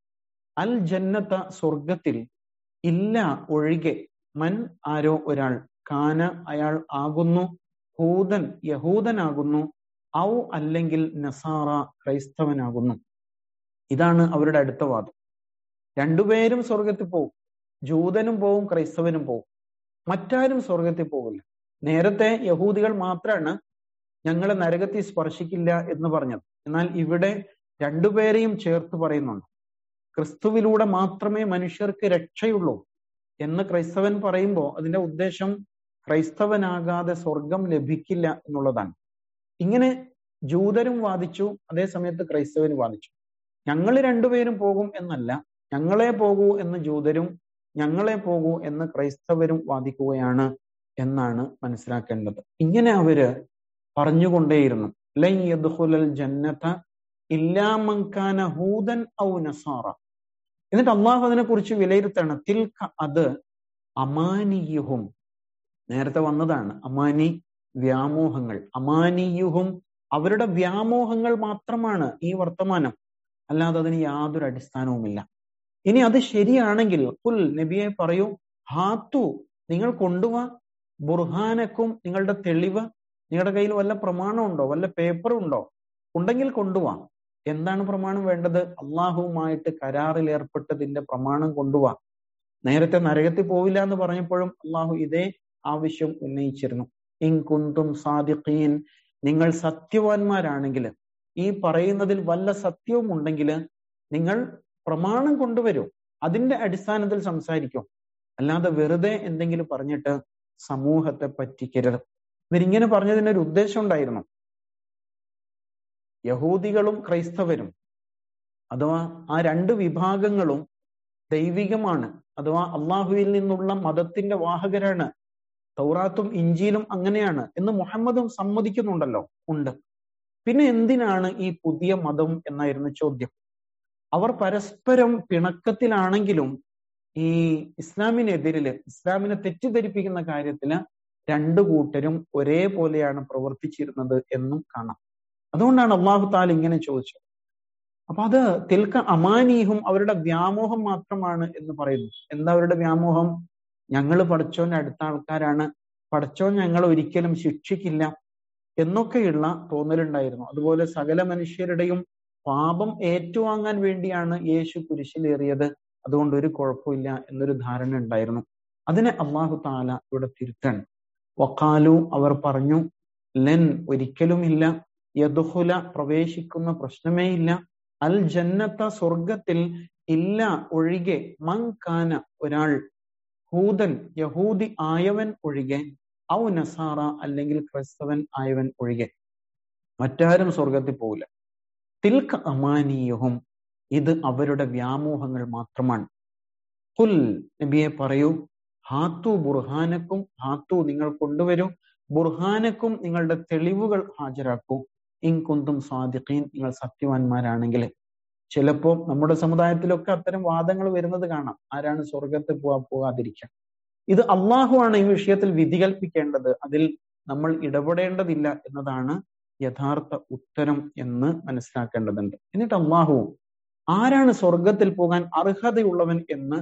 അൽ ജന്നത്ത സ്വർഗത്തിൽ ഇല്ല ഒഴികെ മൻ ആരോ ഒരാൾ കാന അയാൾ ആകുന്നു ഹൂദൻ യഹൂദനാകുന്നു ഔ അല്ലെങ്കിൽ നസാറ ക്രൈസ്തവനാകുന്നു ഇതാണ് അവരുടെ അടുത്ത വാദം രണ്ടുപേരും സ്വർഗത്തിൽ പോകും ജൂതനും പോവും ക്രൈസ്തവനും പോവും മറ്റാരും സ്വർഗത്തിൽ പോകില്ല നേരത്തെ യഹൂദികൾ മാത്രമാണ് ഞങ്ങളെ നരകത്തിൽ സ്പർശിക്കില്ല എന്ന് പറഞ്ഞത് എന്നാൽ ഇവിടെ രണ്ടുപേരെയും ചേർത്ത് പറയുന്നുണ്ട് ക്രിസ്തുവിലൂടെ മാത്രമേ മനുഷ്യർക്ക് രക്ഷയുള്ളൂ എന്ന് ക്രൈസ്തവൻ പറയുമ്പോൾ അതിന്റെ ഉദ്ദേശം ക്രൈസ്തവനാകാതെ സ്വർഗം ലഭിക്കില്ല എന്നുള്ളതാണ് ഇങ്ങനെ ജൂതരും വാദിച്ചു അതേ സമയത്ത് ക്രൈസ്തവനും വാദിച്ചു ഞങ്ങൾ രണ്ടുപേരും പോകും എന്നല്ല ഞങ്ങളെ പോകൂ എന്ന് ജൂതരും ഞങ്ങളെ പോകൂ എന്ന് ക്രൈസ്തവരും വാദിക്കുകയാണ് എന്നാണ് മനസ്സിലാക്കേണ്ടത് ഇങ്ങനെ അവര് പറഞ്ഞുകൊണ്ടേയിരുന്നു ലൈ യദ്ഖുലൽ ജന്നത ഇല്ലാമങ്കാന ഹൂദൻ ഔ നസാറ എന്നിട്ട് അള്ളാഹു അതിനെ കുറിച്ച് വിലയിരുത്താണ് തിൽക്ക അത് അമാനിയുഹും നേരത്തെ വന്നതാണ് അമാനി വ്യാമോഹങ്ങൾ അമാനിയുഹും അവരുടെ വ്യാമോഹങ്ങൾ മാത്രമാണ് ഈ വർത്തമാനം അല്ലാതെ അതിന് യാതൊരു അടിസ്ഥാനവുമില്ല ഇനി അത് ശരിയാണെങ്കിൽ പുൽ നബിയെ പറയൂ ഹാത്തു നിങ്ങൾ കൊണ്ടുവാ ബുർഹാനക്കും നിങ്ങളുടെ തെളിവ് നിങ്ങളുടെ കയ്യിൽ വല്ല പ്രമാണം ഉണ്ടോ വല്ല പേപ്പറും ഉണ്ടോ ഉണ്ടെങ്കിൽ കൊണ്ടുവാ എന്താണ് പ്രമാണം വേണ്ടത് അള്ളാഹുവുമായിട്ട് കരാറിൽ ഏർപ്പെട്ടതിന്റെ പ്രമാണം കൊണ്ടുവാ നേരത്തെ നരകത്തിൽ പോവില്ല എന്ന് പറഞ്ഞപ്പോഴും അള്ളാഹു ഇതേ ആവശ്യം ഉന്നയിച്ചിരുന്നു ഇൻകുന്തും സാദിഖീൻ നിങ്ങൾ സത്യവാന്മാരാണെങ്കിൽ ഈ പറയുന്നതിൽ വല്ല സത്യവും ഉണ്ടെങ്കിൽ നിങ്ങൾ പ്രമാണം കൊണ്ടുവരൂ അതിന്റെ അടിസ്ഥാനത്തിൽ സംസാരിക്കും അല്ലാതെ വെറുതെ എന്തെങ്കിലും പറഞ്ഞിട്ട് സമൂഹത്തെ പറ്റിക്കരുത് ഇവരിങ്ങനെ പറഞ്ഞതിന് ഒരു ഉദ്ദേശം ഉണ്ടായിരുന്നു യഹൂദികളും ക്രൈസ്തവരും അഥവാ ആ രണ്ട് വിഭാഗങ്ങളും ദൈവികമാണ് അഥവാ അള്ളാഹുവിൽ നിന്നുള്ള മതത്തിന്റെ വാഹകരാണ് തൗറാത്തും ഇഞ്ചിയിലും അങ്ങനെയാണ് എന്ന് മുഹമ്മദും സമ്മതിക്കുന്നുണ്ടല്ലോ ഉണ്ട് പിന്നെ എന്തിനാണ് ഈ പുതിയ മതം എന്നായിരുന്നു ചോദ്യം അവർ പരസ്പരം പിണക്കത്തിലാണെങ്കിലും ഈ ഇസ്ലാമിനെതിരില് ഇസ്ലാമിനെ തെറ്റിദ്ധരിപ്പിക്കുന്ന കാര്യത്തില് രണ്ടു കൂട്ടരും ഒരേപോലെയാണ് പ്രവർത്തിച്ചിരുന്നത് എന്നും കാണാം അതുകൊണ്ടാണ് അള്ളാഹു താൽ ഇങ്ങനെ ചോദിച്ചത് അപ്പൊ അത് തിൽക്ക അമാനീഹും അവരുടെ വ്യാമോഹം മാത്രമാണ് എന്ന് പറയുന്നു എന്താ അവരുടെ വ്യാമോഹം ഞങ്ങൾ പഠിച്ചോന്റെ അടുത്ത ആൾക്കാരാണ് പഠിച്ചോൻ ഞങ്ങൾ ഒരിക്കലും ശിക്ഷിക്കില്ല എന്നൊക്കെയുള്ള തോന്നലുണ്ടായിരുന്നു അതുപോലെ സകല മനുഷ്യരുടെയും പാപം ഏറ്റുവാങ്ങാൻ വേണ്ടിയാണ് യേശു കുരിശിലേറിയത് അതുകൊണ്ട് ഒരു കുഴപ്പമില്ല എന്നൊരു ധാരണ ഉണ്ടായിരുന്നു അതിനെ അള്ളാഹു താല ഇവിടെ തിരുത്താണ് വക്കാലു അവർ പറഞ്ഞു ലെൻ ഒരിക്കലുമില്ല യദുഹുല പ്രവേശിക്കുന്ന പ്രശ്നമേ ഇല്ല അൽ ജന്നത്ത സ്വർഗത്തിൽ ഇല്ല ഒഴികെ മങ്കാന ഒരാൾ ഹൂദൻ യഹൂദി ആയവൻ ഒഴികെ ഔ നസാറ അല്ലെങ്കിൽ ക്രൈസ്തവൻ ആയവൻ ഒഴികെ മറ്റാരും സ്വർഗത്തിൽ പോകില്ല തിൽക്ക അമാനീയവും ഇത് അവരുടെ വ്യാമോഹങ്ങൾ മാത്രമാണ് കുൽ നബിയെ പറയൂ ഹാത്തു ബുർഹാനക്കും ഹാത്തു നിങ്ങൾ കൊണ്ടുവരൂ ബുർഹാനക്കും നിങ്ങളുടെ തെളിവുകൾ ഹാജരാക്കൂ ഇൻകുന്തും സ്വാദിഖീൻ നിങ്ങൾ സത്യവാന്മാരാണെങ്കിൽ ചിലപ്പോ നമ്മുടെ സമുദായത്തിലൊക്കെ അത്തരം വാദങ്ങൾ വരുന്നത് കാണാം ആരാണ് സ്വർഗത്തിൽ പോവാ പോകാതിരിക്കാൻ ഇത് അള്ളാഹുവാണ് ഈ വിഷയത്തിൽ വിധി കൽപ്പിക്കേണ്ടത് അതിൽ നമ്മൾ ഇടപെടേണ്ടതില്ല എന്നതാണ് യഥാർത്ഥ ഉത്തരം എന്ന് മനസ്സിലാക്കേണ്ടതുണ്ട് എന്നിട്ട് അള്ളാഹു ആരാണ് സ്വർഗത്തിൽ പോകാൻ അർഹതയുള്ളവൻ എന്ന്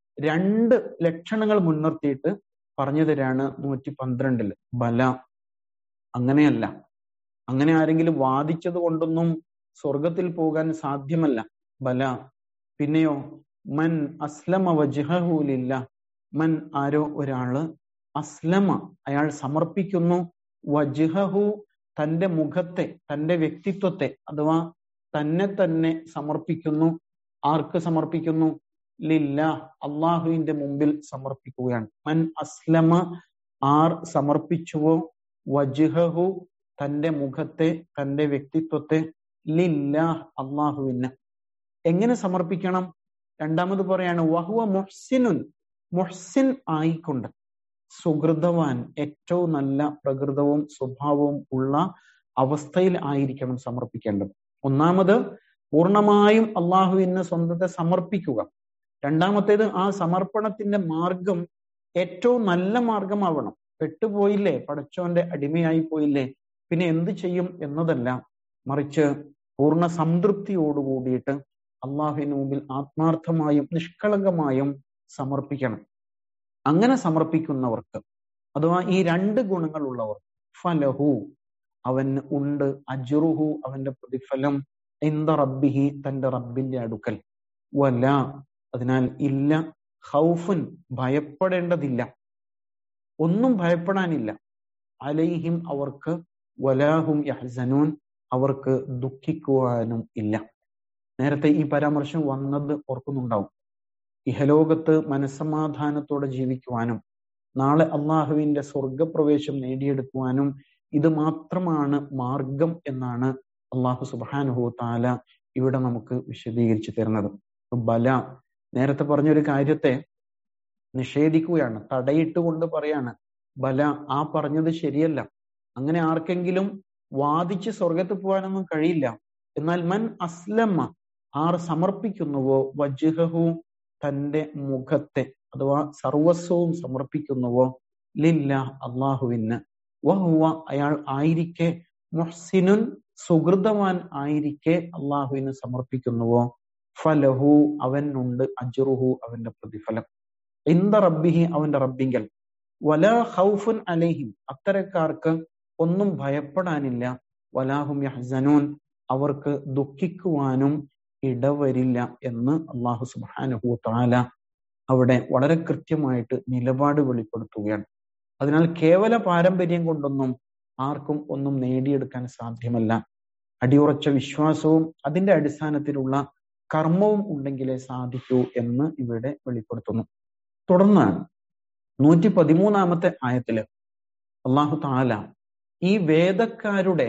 രണ്ട് ലക്ഷണങ്ങൾ മുൻനിർത്തിയിട്ട് പറഞ്ഞു തരാണ് നൂറ്റി പന്ത്രണ്ടില് ബല അങ്ങനെയല്ല അങ്ങനെ ആരെങ്കിലും വാദിച്ചത് കൊണ്ടൊന്നും സ്വർഗത്തിൽ പോകാൻ സാധ്യമല്ല ബല പിന്നെയോ മൻ അസ്ലമ വജ്ഹഹൂലില്ല മൻ ആരോ ഒരാള് അസ്ലമ അയാൾ സമർപ്പിക്കുന്നു വജ്ഹഹു തന്റെ മുഖത്തെ തന്റെ വ്യക്തിത്വത്തെ അഥവാ തന്നെ തന്നെ സമർപ്പിക്കുന്നു ആർക്ക് സമർപ്പിക്കുന്നു ലില്ല അള്ളാഹുവിന്റെ മുമ്പിൽ സമർപ്പിക്കുകയാണ് മൻ അസ്ലമ ആർ സമർപ്പിച്ചുവോ വജ്ഹഹു തന്റെ മുഖത്തെ തന്റെ വ്യക്തിത്വത്തെ ലില്ല അള്ളാഹുവിന് എങ്ങനെ സമർപ്പിക്കണം രണ്ടാമത് പറയാണ് വഹുവ മുഹ്സിനുൻ മുഹ്സിൻ ആയിക്കൊണ്ട് സുഹൃതവാൻ ഏറ്റവും നല്ല പ്രകൃതവും സ്വഭാവവും ഉള്ള അവസ്ഥയിൽ ആയിരിക്കണം സമർപ്പിക്കേണ്ടത് ഒന്നാമത് പൂർണ്ണമായും അള്ളാഹുവിന് സ്വന്തത്തെ സമർപ്പിക്കുക രണ്ടാമത്തേത് ആ സമർപ്പണത്തിന്റെ മാർഗം ഏറ്റവും നല്ല മാർഗമാവണം പെട്ടുപോയില്ലേ പടച്ചോന്റെ അടിമയായി പോയില്ലേ പിന്നെ എന്ത് ചെയ്യും എന്നതല്ല മറിച്ച് പൂർണ്ണ സംതൃപ്തിയോടുകൂടിയിട്ട് അള്ളാഹുവിന് മുമ്പിൽ ആത്മാർത്ഥമായും നിഷ്കളങ്കമായും സമർപ്പിക്കണം അങ്ങനെ സമർപ്പിക്കുന്നവർക്ക് അഥവാ ഈ രണ്ട് ഗുണങ്ങളുള്ളവർ ഫലഹു അവന് ഉണ്ട് അജുറുഹു അവന്റെ പ്രതിഫലം എന്ത റബ്ബിഹി തന്റെ റബ്ബിന്റെ അടുക്കൽ വല അതിനാൽ ഇല്ല ഹൗഫുൻ ഭയപ്പെടേണ്ടതില്ല ഒന്നും ഭയപ്പെടാനില്ല അലൈഹിം അവർക്ക് വലാഹും യഹ്സനൂൻ അവർക്ക് ദുഃഖിക്കുവാനും ഇല്ല നേരത്തെ ഈ പരാമർശം വന്നത് ഓർക്കുന്നുണ്ടാവും ഇഹലോകത്ത് മനസ്സമാധാനത്തോടെ ജീവിക്കുവാനും നാളെ അള്ളാഹുവിന്റെ സ്വർഗപ്രവേശം നേടിയെടുക്കുവാനും ഇത് മാത്രമാണ് മാർഗം എന്നാണ് അള്ളാഹു സുബാനുഹു താല ഇവിടെ നമുക്ക് വിശദീകരിച്ചു തരുന്നത് ബല നേരത്തെ പറഞ്ഞൊരു കാര്യത്തെ നിഷേധിക്കുകയാണ് തടയിട്ടുകൊണ്ട് പറയാണ് ബല ആ പറഞ്ഞത് ശരിയല്ല അങ്ങനെ ആർക്കെങ്കിലും വാദിച്ച് സ്വർഗത്ത് പോകാനൊന്നും കഴിയില്ല എന്നാൽ മൻ അസ്ലമ്മ ആർ സമർപ്പിക്കുന്നുവോ വജ്ഹു തന്റെ മുഖത്തെ അഥവാ സർവസ്വവും സമർപ്പിക്കുന്നുവോ ലില്ല അള്ളാഹുവിന് വഹുവ അയാൾ ആയിരിക്കെ മുഹ്സിനുൻ സുഹൃതവാൻ ആയിരിക്കെ അള്ളാഹുവിന് സമർപ്പിക്കുന്നുവോ ഫലഹു അവനുണ്ട് അജുറുഹു അവന്റെ പ്രതിഫലം ഇന്ത റബ്ബിഹി അവന്റെ റബ്ബിങ്കൽ വല ഹൗഫുൻ അലൈഹിം അത്തരക്കാർക്ക് ഒന്നും ഭയപ്പെടാനില്ല വലാഹും യഹ്സനൂൻ അവർക്ക് ദുഃഖിക്കുവാനും ഇടവരില്ല എന്ന് അള്ളാഹു സുബാനുഹു താല അവിടെ വളരെ കൃത്യമായിട്ട് നിലപാട് വെളിപ്പെടുത്തുകയാണ് അതിനാൽ കേവല പാരമ്പര്യം കൊണ്ടൊന്നും ആർക്കും ഒന്നും നേടിയെടുക്കാൻ സാധ്യമല്ല അടിയുറച്ച വിശ്വാസവും അതിന്റെ അടിസ്ഥാനത്തിലുള്ള കർമ്മവും ഉണ്ടെങ്കിലേ സാധിക്കൂ എന്ന് ഇവിടെ വെളിപ്പെടുത്തുന്നു തുടർന്ന് നൂറ്റി പതിമൂന്നാമത്തെ ആയത്തില് അള്ളാഹു താല ഈ വേദക്കാരുടെ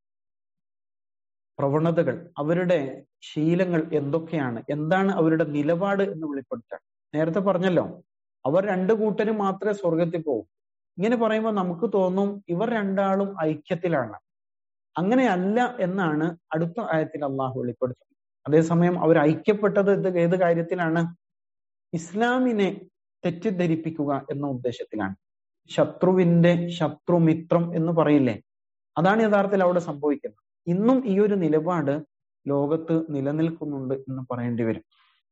പ്രവണതകൾ അവരുടെ ശീലങ്ങൾ എന്തൊക്കെയാണ് എന്താണ് അവരുടെ നിലപാട് എന്ന് വെളിപ്പെടുത്താൻ നേരത്തെ പറഞ്ഞല്ലോ അവർ രണ്ടു കൂട്ടരും മാത്രമേ സ്വർഗത്തിൽ പോകും ഇങ്ങനെ പറയുമ്പോൾ നമുക്ക് തോന്നും ഇവർ രണ്ടാളും ഐക്യത്തിലാണ് അങ്ങനെയല്ല എന്നാണ് അടുത്ത ആയത്തിൽ അള്ളാഹു വെളിപ്പെടുത്തുന്നത് അതേസമയം അവർ ഐക്യപ്പെട്ടത് ഇത് ഏത് കാര്യത്തിലാണ് ഇസ്ലാമിനെ തെറ്റിദ്ധരിപ്പിക്കുക എന്ന ഉദ്ദേശത്തിലാണ് ശത്രുവിന്റെ ശത്രുമിത്രം എന്ന് പറയില്ലേ അതാണ് യഥാർത്ഥത്തിൽ അവിടെ സംഭവിക്കുന്നത് ഇന്നും ഈ ഒരു നിലപാട് ലോകത്ത് നിലനിൽക്കുന്നുണ്ട് എന്ന് പറയേണ്ടി വരും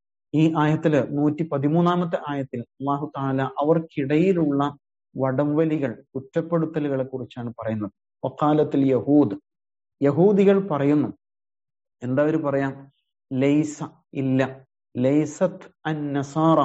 ഈ ആയത്തില് നൂറ്റി പതിമൂന്നാമത്തെ ആയത്തിൽ അള്ളാഹു താല അവർക്കിടയിലുള്ള വടംവലികൾ കുറ്റപ്പെടുത്തലുകളെ കുറിച്ചാണ് പറയുന്നത് ഒക്കാലത്തിൽ യഹൂദ് യഹൂദികൾ പറയുന്നു എന്താ അവർ പറയാം ലൈസ ഇല്ല ലൈസത്ത് അൻ നസാറ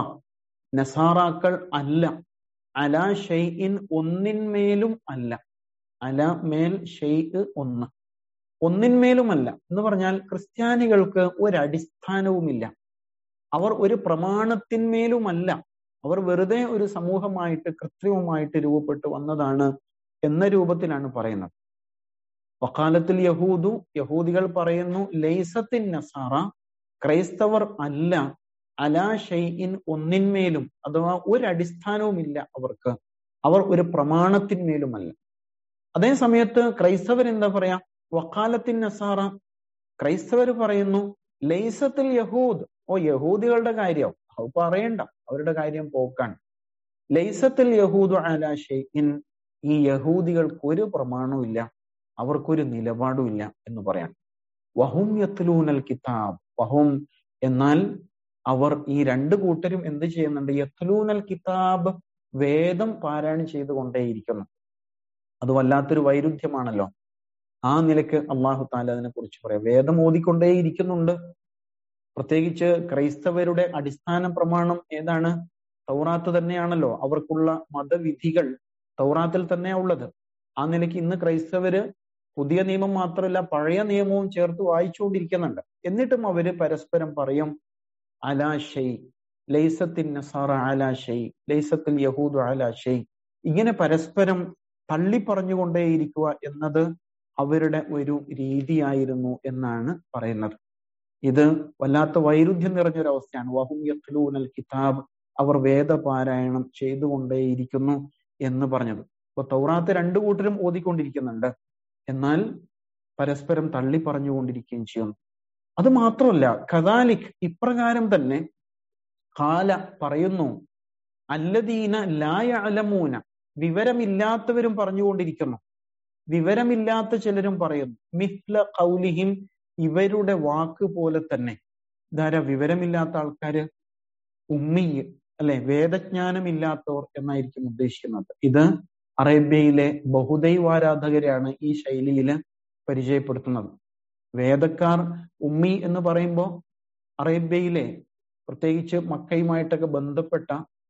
നസാറാക്കൾ അല്ല അല ഷെയ്ഇൻ ഒന്നിന്മേലും അല്ല അല മേൽ ഷെയ്ഖ് ഒന്ന് ഒന്നിന്മേലുമല്ല എന്ന് പറഞ്ഞാൽ ക്രിസ്ത്യാനികൾക്ക് ഒരടിസ്ഥാനവുമില്ല അവർ ഒരു പ്രമാണത്തിന്മേലുമല്ല അവർ വെറുതെ ഒരു സമൂഹമായിട്ട് കൃത്രിമമായിട്ട് രൂപപ്പെട്ടു വന്നതാണ് എന്ന രൂപത്തിലാണ് പറയുന്നത് വക്കാലത്തിൽ യഹൂദു യഹൂദികൾ പറയുന്നു ലൈസത്തിൻ നസാറ ക്രൈസ്തവർ അല്ല അലാ ഷെയ്ഇൻ ഒന്നിന്മേലും അഥവാ ഒരടിസ്ഥാനവുമില്ല അവർക്ക് അവർ ഒരു പ്രമാണത്തിന്മേലുമല്ല അതേ സമയത്ത് ക്രൈസ്തവർ എന്താ പറയാ വക്കാലത്തിൻ നസാറ ക്രൈസ്തവർ പറയുന്നു ലൈസത്തിൽ യഹൂദ് ഓ യഹൂദികളുടെ കാര്യം അത് പറയണ്ട അവരുടെ കാര്യം പോക്കാണ് ലൈസത്തിൽ യഹൂദ് അലാ ഷെയ്ഇൻ ഈ യഹൂദികൾക്ക് ഒരു പ്രമാണവും ഇല്ല അവർക്കൊരു നിലപാടും ഇല്ല എന്ന് പറയാം വഹും യത്ലൂനൽ കിതാബ് വഹും എന്നാൽ അവർ ഈ രണ്ട് കൂട്ടരും എന്ത് ചെയ്യുന്നുണ്ട് യത്ലൂനൽ കിതാബ് വേദം പാരായണം ചെയ്തുകൊണ്ടേയിരിക്കുന്നു അത് വല്ലാത്തൊരു വൈരുദ്ധ്യമാണല്ലോ ആ നിലക്ക് അള്ളാഹു താല അതിനെ കുറിച്ച് പറയാം വേദം ഓതിക്കൊണ്ടേയിരിക്കുന്നുണ്ട് പ്രത്യേകിച്ച് ക്രൈസ്തവരുടെ അടിസ്ഥാന പ്രമാണം ഏതാണ് തൗറാത്ത് തന്നെയാണല്ലോ അവർക്കുള്ള മതവിധികൾ തൗറാത്തിൽ തന്നെയാ ഉള്ളത് ആ നിലയ്ക്ക് ഇന്ന് ക്രൈസ്തവര് പുതിയ നിയമം മാത്രമല്ല പഴയ നിയമവും ചേർത്ത് വായിച്ചുകൊണ്ടിരിക്കുന്നുണ്ട് എന്നിട്ടും അവര് പരസ്പരം പറയും അലാ ഷെയ് ലൈസത്തിൻ നസാറ അലാ ഷെയ് ലൈസത്തിൽ യഹൂദ് അലാ ഷെയ് ഇങ്ങനെ പരസ്പരം തള്ളി പറഞ്ഞുകൊണ്ടേയിരിക്കുക എന്നത് അവരുടെ ഒരു രീതിയായിരുന്നു എന്നാണ് പറയുന്നത് ഇത് വല്ലാത്ത വൈരുദ്ധ്യം നിറഞ്ഞൊരു അവസ്ഥയാണ് വഹും യത്ലൂനൽ കിതാബ് അവർ വേദപാരായണം ചെയ്തുകൊണ്ടേയിരിക്കുന്നു എന്ന് പറഞ്ഞത് ഇപ്പൊ തൗറാത്ത് രണ്ടു കൂട്ടരും ഓതിക്കൊണ്ടിരിക്കുന്നുണ്ട് എന്നാൽ പരസ്പരം തള്ളി പറഞ്ഞുകൊണ്ടിരിക്കുകയും ചെയ്യുന്നു അത് മാത്രമല്ല കദാലിക് ഇപ്രകാരം തന്നെ കാല പറയുന്നു അല്ലദീന ലായ അലമൂന വിവരമില്ലാത്തവരും പറഞ്ഞുകൊണ്ടിരിക്കുന്നു വിവരമില്ലാത്ത ചിലരും പറയുന്നു മിസ്ല കൗലിഹിം ഇവരുടെ വാക്ക് പോലെ തന്നെ ധാര വിവരമില്ലാത്ത ആൾക്കാര് ഉമ്മി അല്ലെ വേദജ്ഞാനമില്ലാത്തവർ എന്നായിരിക്കും ഉദ്ദേശിക്കുന്നത് ഇത് അറേബ്യയിലെ ബഹുദൈവാരാധകരെയാണ് ഈ ശൈലിയിൽ പരിചയപ്പെടുത്തുന്നത് വേദക്കാർ ഉമ്മി എന്ന് പറയുമ്പോൾ അറേബ്യയിലെ പ്രത്യേകിച്ച് മക്കയുമായിട്ടൊക്കെ ബന്ധപ്പെട്ട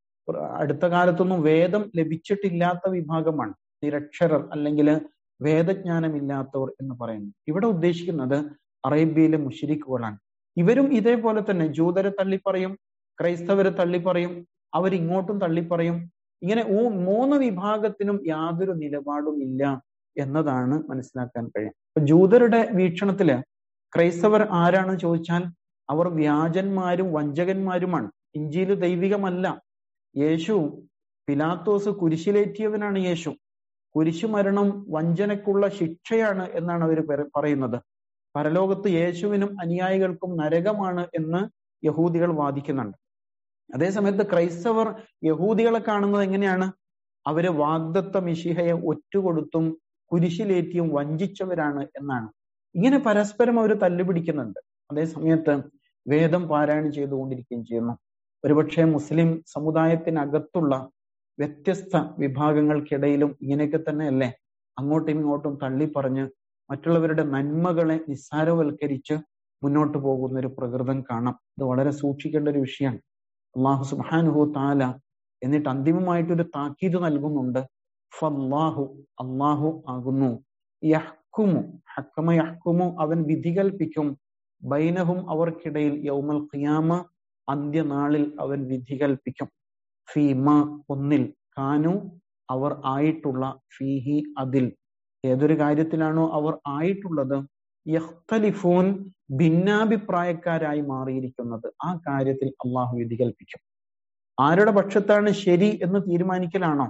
അടുത്ത കാലത്തൊന്നും വേദം ലഭിച്ചിട്ടില്ലാത്ത വിഭാഗമാണ് നിരക്ഷരർ അല്ലെങ്കിൽ വേദജ്ഞാനമില്ലാത്തവർ എന്ന് പറയുന്നു ഇവിടെ ഉദ്ദേശിക്കുന്നത് അറേബ്യയിലെ മുഷരിക്കുകളാണ് ഇവരും ഇതേപോലെ തന്നെ ജൂതരെ തള്ളിപ്പറയും ക്രൈസ്തവരെ തള്ളിപ്പറയും അവരിങ്ങോട്ടും തള്ളിപ്പറയും ഇങ്ങനെ മൂന്ന് വിഭാഗത്തിനും യാതൊരു നിലപാടും ഇല്ല എന്നതാണ് മനസ്സിലാക്കാൻ കഴിയും ഇപ്പൊ ജൂതരുടെ വീക്ഷണത്തില് ക്രൈസ്തവർ ആരാണെന്ന് ചോദിച്ചാൽ അവർ വ്യാജന്മാരും വഞ്ചകന്മാരുമാണ് ഇഞ്ചിയില് ദൈവികമല്ല യേശു പിലാത്തോസ് കുരിശിലേറ്റിയവനാണ് യേശു കുരിശുമരണം വഞ്ചനക്കുള്ള ശിക്ഷയാണ് എന്നാണ് അവർ പറയുന്നത് പരലോകത്ത് യേശുവിനും അനുയായികൾക്കും നരകമാണ് എന്ന് യഹൂദികൾ വാദിക്കുന്നുണ്ട് അതേസമയത്ത് ക്രൈസ്തവർ യഹൂദികളെ കാണുന്നത് എങ്ങനെയാണ് അവര് വാഗ്ദത്ത മിഷിഹയെ ഒറ്റുകൊടുത്തും കുരിശിലേറ്റിയും വഞ്ചിച്ചവരാണ് എന്നാണ് ഇങ്ങനെ പരസ്പരം അവർ തല്ലുപിടിക്കുന്നുണ്ട് അതേസമയത്ത് വേദം പാരായണം ചെയ്തുകൊണ്ടിരിക്കുകയും ചെയ്യുന്നു ഒരുപക്ഷെ മുസ്ലിം സമുദായത്തിനകത്തുള്ള വ്യത്യസ്ത വിഭാഗങ്ങൾക്കിടയിലും ഇങ്ങനെയൊക്കെ തന്നെയല്ലേ അങ്ങോട്ടും ഇങ്ങോട്ടും തള്ളി പറഞ്ഞ് മറ്റുള്ളവരുടെ നന്മകളെ നിസ്സാരവൽക്കരിച്ച് മുന്നോട്ട് പോകുന്ന ഒരു പ്രകൃതം കാണാം ഇത് വളരെ സൂക്ഷിക്കേണ്ട ഒരു വിഷയമാണ് അള്ളാഹു സുബാനുഹു താല എന്നിട്ട് അന്തിമമായിട്ടൊരു താക്കീത് നൽകുന്നുണ്ട് ഫല്ലാഹു അള്ളാഹു ആകുന്നു യഹ്കുമു ഹക്കമ യഹ്കുമു അവൻ വിധി കൽപ്പിക്കും ബൈനഹും അവർക്കിടയിൽ യൗമൽ ഖിയാമ അന്ത്യനാളിൽ അവൻ വിധി കൽപ്പിക്കും ഫീമ ഒന്നിൽ കാനു അവർ ആയിട്ടുള്ള ഫീഹി അതിൽ ഏതൊരു കാര്യത്തിലാണോ അവർ ആയിട്ടുള്ളത് യഖ്തലിഫൂൻ ഭിന്നാഭിപ്രായക്കാരായി മാറിയിരിക്കുന്നത് ആ കാര്യത്തിൽ അള്ളാഹു വിധി കൽപ്പിക്കും ആരുടെ പക്ഷത്താണ് ശരി എന്ന് തീരുമാനിക്കലാണോ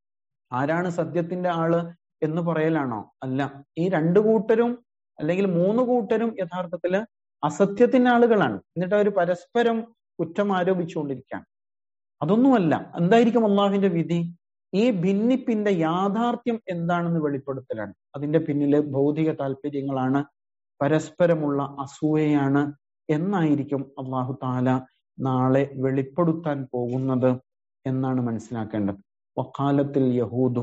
ആരാണ് സത്യത്തിന്റെ ആള് എന്ന് പറയലാണോ അല്ല ഈ രണ്ടു കൂട്ടരും അല്ലെങ്കിൽ മൂന്ന് കൂട്ടരും യഥാർത്ഥത്തില് അസത്യത്തിന്റെ ആളുകളാണ് എന്നിട്ട് അവർ പരസ്പരം കുറ്റം ആരോപിച്ചുകൊണ്ടിരിക്കുകയാണ് അതൊന്നുമല്ല എന്തായിരിക്കും അള്ളാഹുവിന്റെ വിധി ഈ ഭിന്നിപ്പിന്റെ യാഥാർത്ഥ്യം എന്താണെന്ന് വെളിപ്പെടുത്തലാണ് അതിന്റെ പിന്നില് ഭൗതിക താല്പര്യങ്ങളാണ് പരസ്പരമുള്ള അസൂയയാണ് എന്നായിരിക്കും അള്ളാഹു താല നാളെ വെളിപ്പെടുത്താൻ പോകുന്നത് എന്നാണ് മനസ്സിലാക്കേണ്ടത് വക്കാലത്തിൽ യഹൂദു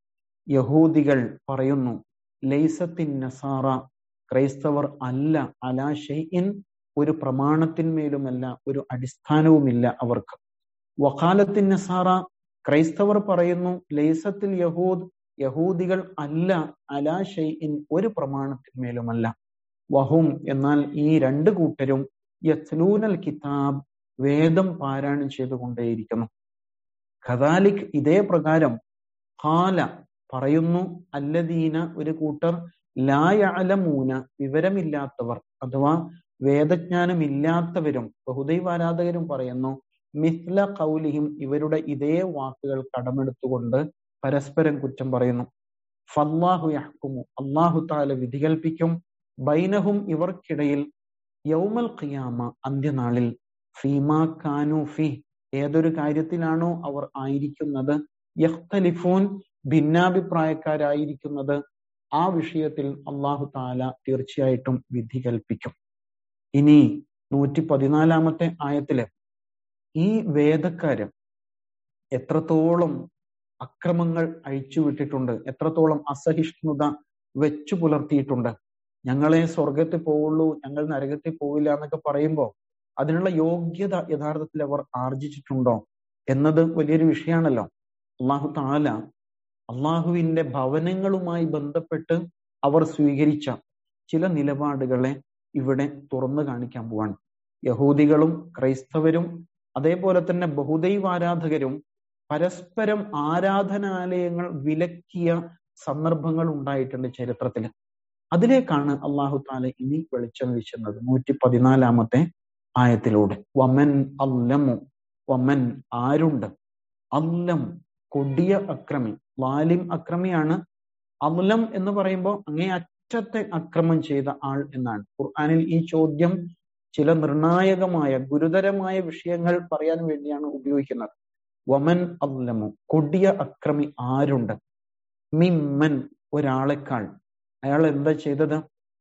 യഹൂദികൾ പറയുന്നു ലൈസത്തിൻ നസാറ ക്രൈസ്തവർ അല്ല അലാ ഷെയ്ഇൻ ഒരു പ്രമാണത്തിന്മേലുമല്ല ഒരു അടിസ്ഥാനവുമില്ല അവർക്ക് വക്കാലത്തിൻ നസാറ ക്രൈസ്തവർ പറയുന്നു ലൈസത്തിൽ യഹൂദ് യഹൂദികൾ അല്ല അലാ ഷെയ്ഇൻ ഒരു പ്രമാണത്തിന്മേലുമല്ല വഹും എന്നാൽ ഈ രണ്ട് കൂട്ടരും യസ്ലൂനൽ കിതാബ് വേദം പാരായണം ചെയ്തുകൊണ്ടേയിരിക്കുന്നു ഖദാലിക് ഇതേ പ്രകാരം ഹാല പറയുന്നു അല്ലദീന ഒരു കൂട്ടർ ലായലമൂന വിവരമില്ലാത്തവർ അഥവാ വേദജ്ഞാനമില്ലാത്തവരും ബഹുദൈവാരാധകരും പറയുന്നു മിസ്ല കൗലിഹിം ഇവരുടെ ഇതേ വാക്കുകൾ കടമെടുത്തുകൊണ്ട് പരസ്പരം കുറ്റം പറയുന്നു ഫല്ലാഹു യഹ്കുമു അള്ളാഹു താല വിധി കൽപ്പിക്കും ബൈനഹും ഇവർക്കിടയിൽ യൗമൽ ഖിയാമ അന്ത്യനാളിൽ ഫീമാ കാനു ഫി ഏതൊരു കാര്യത്തിലാണോ അവർ ആയിരിക്കുന്നത് യഖ്തലിഫൂൻ ഭിന്നാഭിപ്രായക്കാരായിരിക്കുന്നത് ആ വിഷയത്തിൽ അള്ളാഹു താല തീർച്ചയായിട്ടും വിധി കൽപ്പിക്കും ഇനി നൂറ്റി പതിനാലാമത്തെ ആയത്തില് ഈ വേദക്കാര് എത്രത്തോളം അക്രമങ്ങൾ അഴിച്ചുവിട്ടിട്ടുണ്ട് എത്രത്തോളം അസഹിഷ്ണുത വെച്ചു പുലർത്തിയിട്ടുണ്ട് ഞങ്ങളെ സ്വർഗത്തിൽ പോവുള്ളൂ ഞങ്ങൾ നരകത്തിൽ പോവില്ല എന്നൊക്കെ പറയുമ്പോൾ അതിനുള്ള യോഗ്യത യഥാർത്ഥത്തിൽ അവർ ആർജിച്ചിട്ടുണ്ടോ എന്നത് വലിയൊരു വിഷയമാണല്ലോ അള്ളാഹു താല അള്ളാഹുവിന്റെ ഭവനങ്ങളുമായി ബന്ധപ്പെട്ട് അവർ സ്വീകരിച്ച ചില നിലപാടുകളെ ഇവിടെ തുറന്നു കാണിക്കാൻ പോവാണ് യഹൂദികളും ക്രൈസ്തവരും അതേപോലെ തന്നെ ബഹുദൈവാരാധകരും പരസ്പരം ആരാധനാലയങ്ങൾ വിലക്കിയ സന്ദർഭങ്ങൾ ഉണ്ടായിട്ടുണ്ട് ചരിത്രത്തിൽ അതിലേക്കാണ് അള്ളാഹു താല ഇനി വെളിച്ചം വീശുന്നത് നൂറ്റി പതിനാലാമത്തെ ആയത്തിലൂടെ വമൻ അല്ലമു വമൻ ആരുണ്ട് അല്ലം കൊടിയ അക്രമി വാലിം അക്രമിയാണ് അല്ലം എന്ന് പറയുമ്പോൾ അങ്ങേ അറ്റത്തെ അക്രമം ചെയ്ത ആൾ എന്നാണ് ഖുർആാനിൽ ഈ ചോദ്യം ചില നിർണായകമായ ഗുരുതരമായ വിഷയങ്ങൾ പറയാൻ വേണ്ടിയാണ് ഉപയോഗിക്കുന്നത് വമൻ അല്ലമു കൊടിയ അക്രമി ആരുണ്ട് മിമ്മൻ ഒരാളെക്കാൾ അയാൾ എന്താ ചെയ്തത്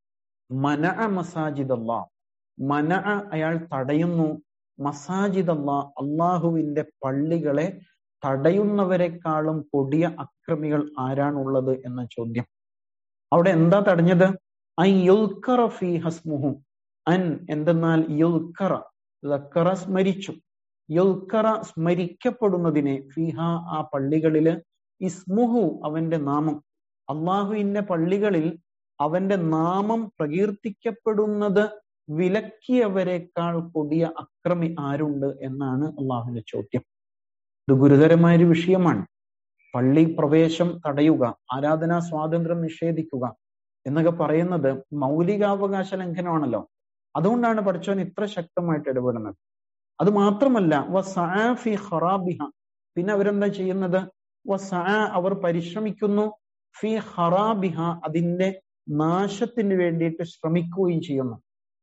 മന മസാജിദ് അള്ളാഹ് മന അയാൾ തടയുന്നു മസാജിദ് അള്ളാഹ് അള്ളാഹുവിന്റെ പള്ളികളെ തടയുന്നവരെക്കാളും കൊടിയ അക്രമികൾ ആരാണുള്ളത് എന്ന ചോദ്യം അവിടെ എന്താ തടഞ്ഞത് ഐ യുൽക്കറ ഫി ഹസ്മുഹു അൻ എന്തെന്നാൽ യുൽക്കറ ലക്കറ സ്മരിച്ചു യുൽക്കറ സ്മരിക്കപ്പെടുന്നതിനെ ഫിഹ ആ പള്ളികളില് ഇസ്മുഹു അവന്റെ നാമം അള്ളാഹുവിന്റെ പള്ളികളിൽ അവന്റെ നാമം പ്രകീർത്തിക്കപ്പെടുന്നത് വിലക്കിയവരെക്കാൾ കൊടിയ അക്രമി ആരുണ്ട് എന്നാണ് അള്ളാഹുവിന്റെ ചോദ്യം ഇത് ഗുരുതരമായ ഒരു വിഷയമാണ് പള്ളി പ്രവേശം തടയുക ആരാധനാ സ്വാതന്ത്ര്യം നിഷേധിക്കുക എന്നൊക്കെ പറയുന്നത് മൗലികാവകാശ ലംഘനമാണല്ലോ അതുകൊണ്ടാണ് പഠിച്ചവൻ ഇത്ര ശക്തമായിട്ട് ഇടപെടുന്നത് അത് മാത്രമല്ല വസാഫി ഖറാബിഹ പിന്നെ അവരെന്താ ചെയ്യുന്നത് വസാ അവർ പരിശ്രമിക്കുന്നു ഫി ഖറാബിഹ അതിന്റെ നാശത്തിന് വേണ്ടിയിട്ട് ശ്രമിക്കുകയും ചെയ്യുന്നു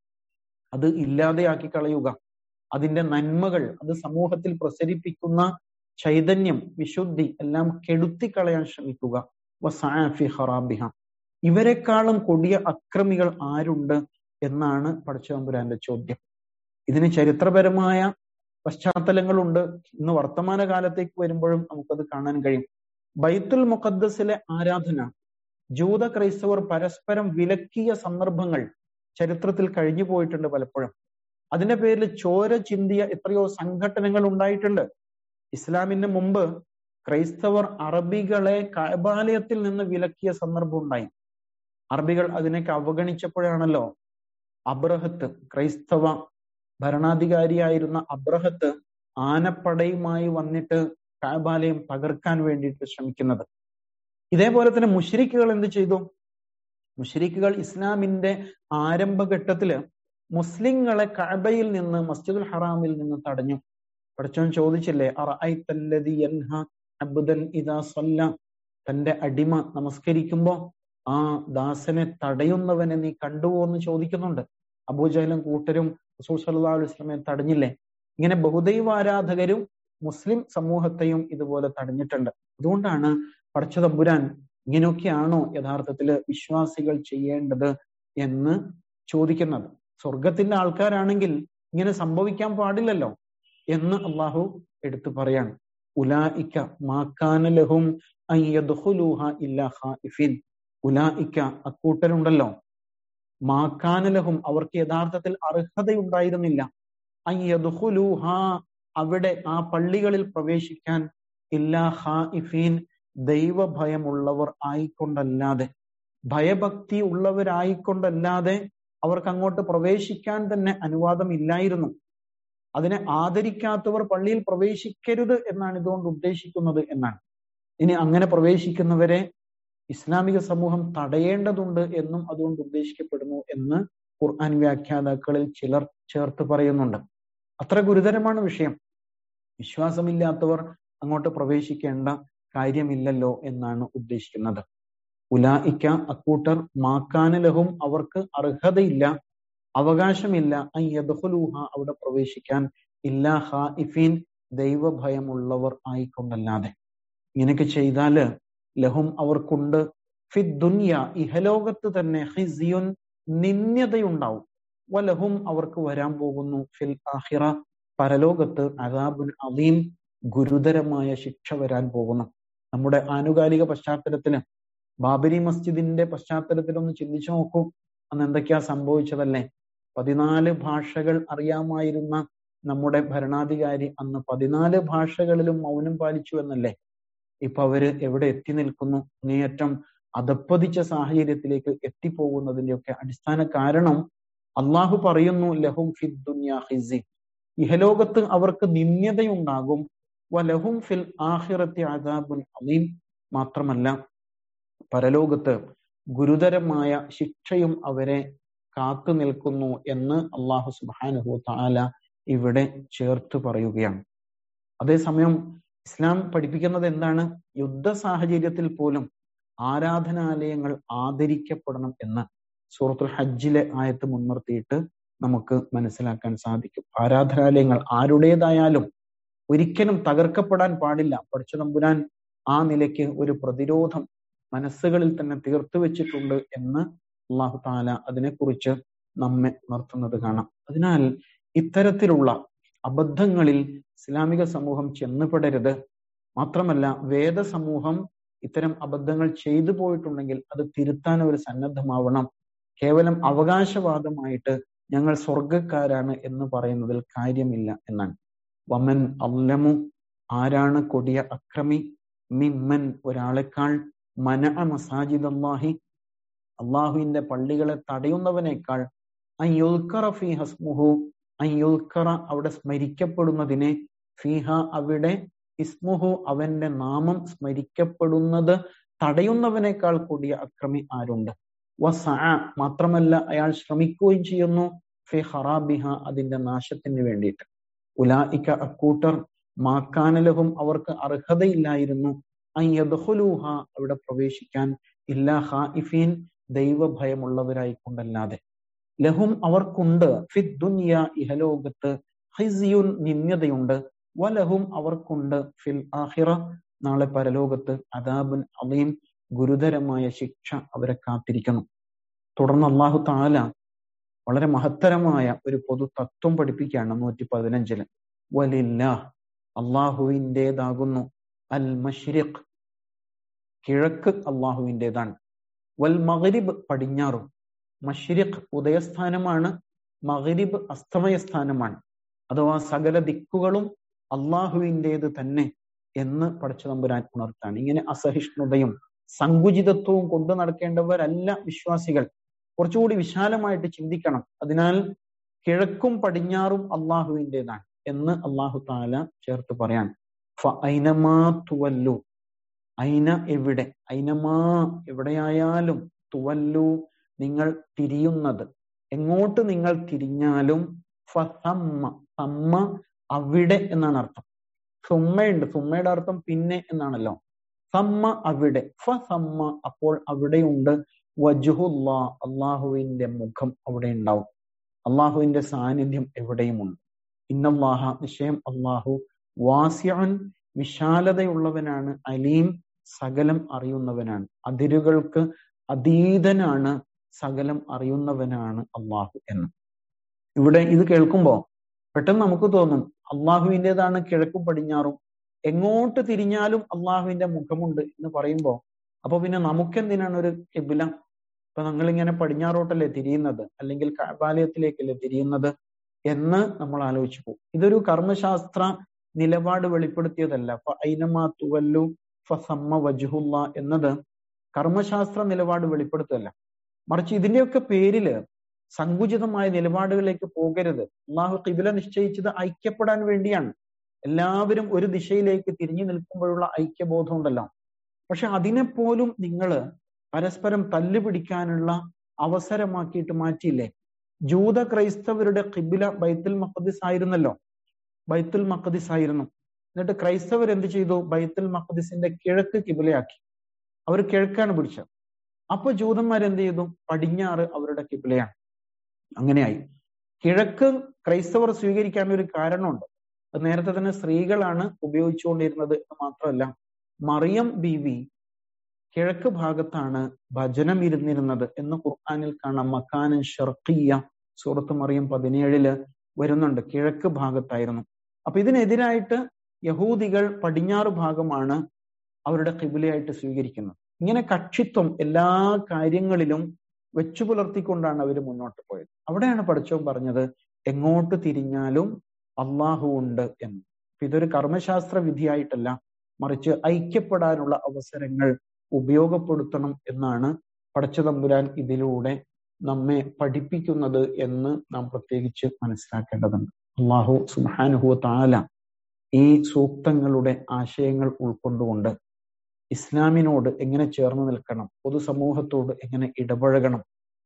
അത് ഇല്ലാതെയാക്കി കളയുക അതിന്റെ നന്മകൾ അത് സമൂഹത്തിൽ പ്രസരിപ്പിക്കുന്ന ചൈതന്യം വിശുദ്ധി എല്ലാം കെടുത്തിക്കളയാൻ ശ്രമിക്കുക വസാഫി ഖറാബിഹ ഇവരെക്കാളും കൊടിയ അക്രമികൾ ആരുണ്ട് എന്നാണ് പടച്ചതമ്പുരാന്റെ ചോദ്യം ഇതിന് ചരിത്രപരമായ പശ്ചാത്തലങ്ങളുണ്ട് ഇന്ന് വർത്തമാന കാലത്തേക്ക് വരുമ്പോഴും നമുക്കത് കാണാൻ കഴിയും ബൈത്തുൽ മുഖദ്ദസിലെ ആരാധന ജൂത ക്രൈസ്തവർ പരസ്പരം വിലക്കിയ സന്ദർഭങ്ങൾ ചരിത്രത്തിൽ കഴിഞ്ഞു പോയിട്ടുണ്ട് പലപ്പോഴും അതിന്റെ പേരിൽ ചോര ചിന്തിയ എത്രയോ സംഘടനകൾ ഉണ്ടായിട്ടുണ്ട് ഇസ്ലാമിന് മുമ്പ് ക്രൈസ്തവർ അറബികളെ കൈബാലയത്തിൽ നിന്ന് വിലക്കിയ സന്ദർഭം ഉണ്ടായി അറബികൾ അതിനൊക്കെ അവഗണിച്ചപ്പോഴാണല്ലോ അബ്രഹത്ത് ക്രൈസ്തവ ഭരണാധികാരിയായിരുന്ന അബ്രഹത്ത് ആനപ്പടയുമായി വന്നിട്ട് കാബാലയം തകർക്കാൻ വേണ്ടിയിട്ട് ശ്രമിക്കുന്നത് ഇതേപോലെ തന്നെ മുഷരിക്കുകൾ എന്ത് ചെയ്തു മുഷരിക്കുകൾ ഇസ്ലാമിന്റെ ആരംഭഘട്ടത്തില് മുസ്ലിങ്ങളെ കഅബയിൽ നിന്ന് മസ്ജിദുൽ ഹറാമിൽ നിന്ന് തടഞ്ഞു പഠിച്ചവൻ ചോദിച്ചില്ലേ അബ്ദൻ ഇദാ സല്ല തന്റെ അടിമ നമസ്കരിക്കുമ്പോ ആ ദാസനെ തടയുന്നവനെ നീ കണ്ടുവോ എന്ന് ചോദിക്കുന്നുണ്ട് അബൂജഹലും കൂട്ടരും റസൂൽ സല്ലല്ലാഹു അലൈഹി വസല്ലമയെ തടഞ്ഞില്ലേ ഇങ്ങനെ ബഹുദൈവ ആരാധകരും മുസ്ലിം സമൂഹത്തെയും ഇതുപോലെ തടഞ്ഞിട്ടുണ്ട് അതുകൊണ്ടാണ് പടച്ച തമ്പുരാൻ ഇങ്ങനെയൊക്കെയാണോ യഥാർത്ഥത്തിൽ വിശ്വാസികൾ ചെയ്യേണ്ടത് എന്ന് ചോദിക്കുന്നത് സ്വർഗത്തിന്റെ ആൾക്കാരാണെങ്കിൽ ഇങ്ങനെ സംഭവിക്കാൻ പാടില്ലല്ലോ എന്ന് അള്ളാഹു എടുത്തു പറയാണ് ഉലായിക്ക മാക്കാനലഹും ഇല്ലാ ഖായിഫിൻ ഉലായിക്ക അക്കൂട്ടരുണ്ടല്ലോ മാക്കാനലഹും അവർക്ക് യഥാർത്ഥത്തിൽ അർഹതയുണ്ടായിരുന്നില്ല അയ്യദുഹുലൂഹ അവിടെ ആ പള്ളികളിൽ പ്രവേശിക്കാൻ ഇല്ലാ ഖായിഫീൻ ദൈവഭയമുള്ളവർ ആയിക്കൊണ്ടല്ലാതെ ഭയഭക്തി ഉള്ളവരായിക്കൊണ്ടല്ലാതെ അവർക്ക് അങ്ങോട്ട് പ്രവേശിക്കാൻ തന്നെ അനുവാദം ഇല്ലായിരുന്നു അതിനെ ആദരിക്കാത്തവർ പള്ളിയിൽ പ്രവേശിക്കരുത് എന്നാണ് ഇതുകൊണ്ട് ഉദ്ദേശിക്കുന്നത് എന്നാണ് ഇനി അങ്ങനെ പ്രവേശിക്കുന്നവരെ ഇസ്ലാമിക സമൂഹം തടയേണ്ടതുണ്ട് എന്നും അതുകൊണ്ട് ഉദ്ദേശിക്കപ്പെടുന്നു എന്ന് ഖുർആൻ വ്യാഖ്യാതാക്കളിൽ ചിലർ ചേർത്ത് പറയുന്നുണ്ട് അത്ര ഗുരുതരമാണ് വിഷയം വിശ്വാസമില്ലാത്തവർ അങ്ങോട്ട് പ്രവേശിക്കേണ്ട കാര്യമില്ലല്ലോ എന്നാണ് ഉദ്ദേശിക്കുന്നത് ഉലായിക്ക അക്കൂട്ടർ മാക്കാനലഹും അവർക്ക് അർഹതയില്ല അവകാശമില്ല അയ്യദുഹലൂഹ അവിടെ പ്രവേശിക്കാൻ ഇല്ലാ ഹാഇഫീൻ ദൈവഭയമുള്ളവർ ആയിക്കൊണ്ടല്ലാതെ ഇങ്ങനെയൊക്കെ ചെയ്താല് ലഹും അവർക്കുണ്ട് ഫി ദുന്യ ഇഹലോകത്ത് തന്നെ ഹിസിയുൻ നിന്യതയുണ്ടാവും വലഹും അവർക്ക് വരാൻ പോകുന്നു ഫിൽ ആഹിറ പരലോകത്ത് അദാബുൻ അലീം ഗുരുതരമായ ശിക്ഷ വരാൻ പോകുന്നു നമ്മുടെ ആനുകാലിക പശ്ചാത്തലത്തിന് ബാബരി മസ്ജിദിന്റെ പശ്ചാത്തലത്തിൽ ഒന്ന് ചിന്തിച്ചു നോക്കൂ അന്ന് എന്തൊക്കെയാ സംഭവിച്ചതല്ലേ പതിനാല് ഭാഷകൾ അറിയാമായിരുന്ന നമ്മുടെ ഭരണാധികാരി അന്ന് പതിനാല് ഭാഷകളിലും മൗനം പാലിച്ചു എന്നല്ലേ ഇപ്പൊ അവര് എവിടെ എത്തി നിൽക്കുന്നു അങ്ങേയറ്റം അധപ്പതിച്ച സാഹചര്യത്തിലേക്ക് എത്തിപ്പോകുന്നതിന്റെയൊക്കെ അടിസ്ഥാന കാരണം അള്ളാഹു പറയുന്നു ലഹും ഫിദ് ദുനിയ ഹിസി ഇഹലോകത്ത് അവർക്ക് നിന്ദ്യതയുണ്ടാകും വലഹും ഫിൽ ആഹിറത്തി അദാബുൻ അലീം മാത്രമല്ല പരലോകത്ത് ഗുരുതരമായ ശിക്ഷയും അവരെ കാത്തു നിൽക്കുന്നു എന്ന് അള്ളാഹു സുബാനുഹു താല ഇവിടെ ചേർത്ത് പറയുകയാണ് അതേസമയം ഇസ്ലാം പഠിപ്പിക്കുന്നത് എന്താണ് യുദ്ധ സാഹചര്യത്തിൽ പോലും ആരാധനാലയങ്ങൾ ആദരിക്കപ്പെടണം എന്ന് സൂറത്തുൽ ഹജ്ജിലെ ആയത്ത് മുൻനിർത്തിയിട്ട് നമുക്ക് മനസ്സിലാക്കാൻ സാധിക്കും ആരാധനാലയങ്ങൾ ആരുടേതായാലും ഒരിക്കലും തകർക്കപ്പെടാൻ പാടില്ല പഠിച്ച നമ്പുരാൻ ആ നിലയ്ക്ക് ഒരു പ്രതിരോധം മനസ്സുകളിൽ തന്നെ തീർത്തു വെച്ചിട്ടുണ്ട് എന്ന് അള്ളാഹു താല അതിനെക്കുറിച്ച് നമ്മെ ഉണർത്തുന്നത് കാണാം അതിനാൽ ഇത്തരത്തിലുള്ള അബദ്ധങ്ങളിൽ ഇസ്ലാമിക സമൂഹം ചെന്നുപെടരുത് മാത്രമല്ല വേദ സമൂഹം ഇത്തരം അബദ്ധങ്ങൾ ചെയ്തു പോയിട്ടുണ്ടെങ്കിൽ അത് തിരുത്താൻ ഒരു സന്നദ്ധമാവണം കേവലം അവകാശവാദമായിട്ട് ഞങ്ങൾ സ്വർഗക്കാരാണ് എന്ന് പറയുന്നതിൽ കാര്യമില്ല എന്നാണ് വമൻ അല്ലമു ആരാണ് കൊടിയ അക്രമി മിമ്മൻ ഒരാളെക്കാൾ മന മസാജിദ് അള്ളാഹി അള്ളാഹുവിന്റെ പള്ളികളെ തടയുന്നവനേക്കാൾ അയ്യുൽക്കറ ഫി ഹസ്മുഹു അയ്യുൽക്കറ അവിടെ സ്മരിക്കപ്പെടുന്നതിനെ ഫിഹ അവിടെ ഇസ്മുഹു അവന്റെ നാമം സ്മരിക്കപ്പെടുന്നത് തടയുന്നവനേക്കാൾ കൂടിയ അക്രമി ആരുണ്ട് വസ മാത്രമല്ല അയാൾ ശ്രമിക്കുകയും ചെയ്യുന്നു ഫി ഹറാബിഹ അതിന്റെ നാശത്തിന് വേണ്ടിയിട്ട് ഉലായിക്ക അക്കൂട്ടർ മാക്കാനലഹും അവർക്ക് അർഹതയില്ലായിരുന്നു അയ്യദ്ഹുലൂഹ അവിടെ പ്രവേശിക്കാൻ ഇല്ലാ ഹായിഫീൻ ദൈവഭയമുള്ളവരായിക്കൊണ്ടല്ലാതെ ലഹും അവർക്കുണ്ട് ഫിദ് ദുനിയ ഇഹലോകത്ത് ഹിസിയുൻ നിന്ദ്യതയുണ്ട് വലഹും അവർക്കുണ്ട് ഫിൽ ആഹിറ നാളെ പരലോകത്ത് അദാബുൻ അലീം ഗുരുതരമായ ശിക്ഷ അവരെ കാത്തിരിക്കുന്നു തുടർന്ന് അള്ളാഹു താല വളരെ മഹത്തരമായ ഒരു പൊതു തത്വം പഠിപ്പിക്കുകയാണ് നൂറ്റി പതിനഞ്ചില് വലില്ല അള്ളാഹുവിൻ്റെതാകുന്നു അൽ മഷ്രിഖ് കിഴക്ക് അള്ളാഹുവിൻ്റെതാണ് വൽ മഗ്രിബ് പടിഞ്ഞാറും മഷ്രിഖ് ഉദയസ്ഥാനമാണ് മഗ്രിബ് അസ്തമയ സ്ഥാനമാണ് അഥവാ സകല ദിക്കുകളും അള്ളാഹുവിൻ്റേത് തന്നെ എന്ന് പഠിച്ചു തമ്പുരാൻ ഉണർത്താണ് ഇങ്ങനെ അസഹിഷ്ണുതയും സങ്കുചിതത്വവും കൊണ്ടു നടക്കേണ്ടവരല്ല വിശ്വാസികൾ കുറച്ചുകൂടി വിശാലമായിട്ട് ചിന്തിക്കണം അതിനാൽ കിഴക്കും പടിഞ്ഞാറും അള്ളാഹുവിൻ്റെതാണ് എന്ന് അള്ളാഹു താല ചേർത്ത് പറയാൻ ഐനമാ തുവല്ലു ഐന എവിടെ ഐനമാ എവിടെയായാലും തുവല്ലു നിങ്ങൾ തിരിയുന്നത് എങ്ങോട്ട് നിങ്ങൾ തിരിഞ്ഞാലും ഫസമ്മ സമ്മ അവിടെ എന്നാണ് അർത്ഥം സുമ്മയുണ്ട് സുമ്മയുടെ അർത്ഥം പിന്നെ എന്നാണല്ലോ സമ്മ അവിടെ ഫ സമ്മ അപ്പോൾ അവിടെയുണ്ട് വജുഹുല്ലാ അള്ളാഹുവിന്റെ മുഖം അവിടെ ഉണ്ടാവും അള്ളാഹുവിന്റെ സാന്നിധ്യം എവിടെയുമുണ്ട് ഇന്നല്ലാഹ നിശ്ചയം അള്ളാഹു വാസ്യൻ വിശാലതയുള്ളവനാണ് അലീം സകലം അറിയുന്നവനാണ് അതിരുകൾക്ക് അതീതനാണ് സകലം അറിയുന്നവനാണ് അള്ളാഹു എന്ന് ഇവിടെ ഇത് കേൾക്കുമ്പോ പെട്ടെന്ന് നമുക്ക് തോന്നും അള്ളാഹുവിൻ്റെതാണ് കിഴക്കും പടിഞ്ഞാറും എങ്ങോട്ട് തിരിഞ്ഞാലും അള്ളാഹുവിന്റെ മുഖമുണ്ട് എന്ന് പറയുമ്പോ അപ്പൊ പിന്നെ നമുക്കെന്തിനാണ് ഒരു കിബില ഇപ്പൊ ഞങ്ങളിങ്ങനെ പടിഞ്ഞാറോട്ടല്ലേ തിരിയുന്നത് അല്ലെങ്കിൽ കാബാലയത്തിലേക്കല്ലേ തിരിയുന്നത് എന്ന് നമ്മൾ ആലോചിച്ചു പോകും ഇതൊരു കർമ്മശാസ്ത്ര നിലപാട് വെളിപ്പെടുത്തിയതല്ല ഐനമാ തുവല്ലു ഫസമ്മ വജുഹുല്ല എന്നത് കർമ്മശാസ്ത്ര നിലപാട് വെളിപ്പെടുത്തല്ല മറിച്ച് ഇതിന്റെയൊക്കെ പേരില് സങ്കുചിതമായ നിലപാടുകളിലേക്ക് പോകരുത് അള്ളാഹു കിബില നിശ്ചയിച്ചത് ഐക്യപ്പെടാൻ വേണ്ടിയാണ് എല്ലാവരും ഒരു ദിശയിലേക്ക് തിരിഞ്ഞു നിൽക്കുമ്പോഴുള്ള ഐക്യബോധം ഉണ്ടല്ലോ പക്ഷെ അതിനെപ്പോലും നിങ്ങൾ പരസ്പരം തല്ലുപിടിക്കാനുള്ള അവസരമാക്കിയിട്ട് മാറ്റിയില്ലേ ജൂത ക്രൈസ്തവരുടെ കിബില ബൈത്തുൽ മഖദിസ് ആയിരുന്നല്ലോ ബൈത്തുൽ മഖദിസ് ആയിരുന്നു എന്നിട്ട് ക്രൈസ്തവർ എന്ത് ചെയ്തു ബൈത്തുൽ മഖദിസിന്റെ കിഴക്ക് കിബിലയാക്കി അവർ കിഴക്കാണ് പിടിച്ചത് അപ്പൊ ജൂതന്മാർ എന്ത് ചെയ്തു പടിഞ്ഞാറ് അവരുടെ കിബിലയാണ് അങ്ങനെയായി കിഴക്ക് ക്രൈസ്തവർ സ്വീകരിക്കാൻ ഒരു കാരണമുണ്ട് അത് നേരത്തെ തന്നെ സ്ത്രീകളാണ് ഉപയോഗിച്ചുകൊണ്ടിരുന്നത് എന്ന് മാത്രമല്ല മറിയം ബീവി കിഴക്ക് ഭാഗത്താണ് ഭജനം ഇരുന്നിരുന്നത് എന്ന് ഖുർആാനിൽ കാണാം മക്കാനൻ ഷർക്കിയ സൂറത്ത് മറിയം പതിനേഴില് വരുന്നുണ്ട് കിഴക്ക് ഭാഗത്തായിരുന്നു അപ്പൊ ഇതിനെതിരായിട്ട് യഹൂദികൾ പടിഞ്ഞാറ് ഭാഗമാണ് അവരുടെ കിബിലയായിട്ട് സ്വീകരിക്കുന്നത് ഇങ്ങനെ കക്ഷിത്വം എല്ലാ കാര്യങ്ങളിലും വെച്ചു പുലർത്തിക്കൊണ്ടാണ് അവർ മുന്നോട്ട് പോയത് അവിടെയാണ് പഠിച്ചവൻ പറഞ്ഞത് എങ്ങോട്ട് തിരിഞ്ഞാലും അള്ളാഹു ഉണ്ട് എന്ന് ഇതൊരു കർമ്മശാസ്ത്ര വിധിയായിട്ടല്ല മറിച്ച് ഐക്യപ്പെടാനുള്ള അവസരങ്ങൾ ഉപയോഗപ്പെടുത്തണം എന്നാണ് പടച്ചതമ്പുരാൻ ഇതിലൂടെ നമ്മെ പഠിപ്പിക്കുന്നത് എന്ന് നാം പ്രത്യേകിച്ച് മനസ്സിലാക്കേണ്ടതുണ്ട് അള്ളാഹു സുബാനുഹു താല ഈ സൂക്തങ്ങളുടെ ആശയങ്ങൾ ഉൾക്കൊണ്ടുകൊണ്ട് ഇസ്ലാമിനോട് എങ്ങനെ ചേർന്ന് നിൽക്കണം പൊതുസമൂഹത്തോട് എങ്ങനെ ഇടപഴകണം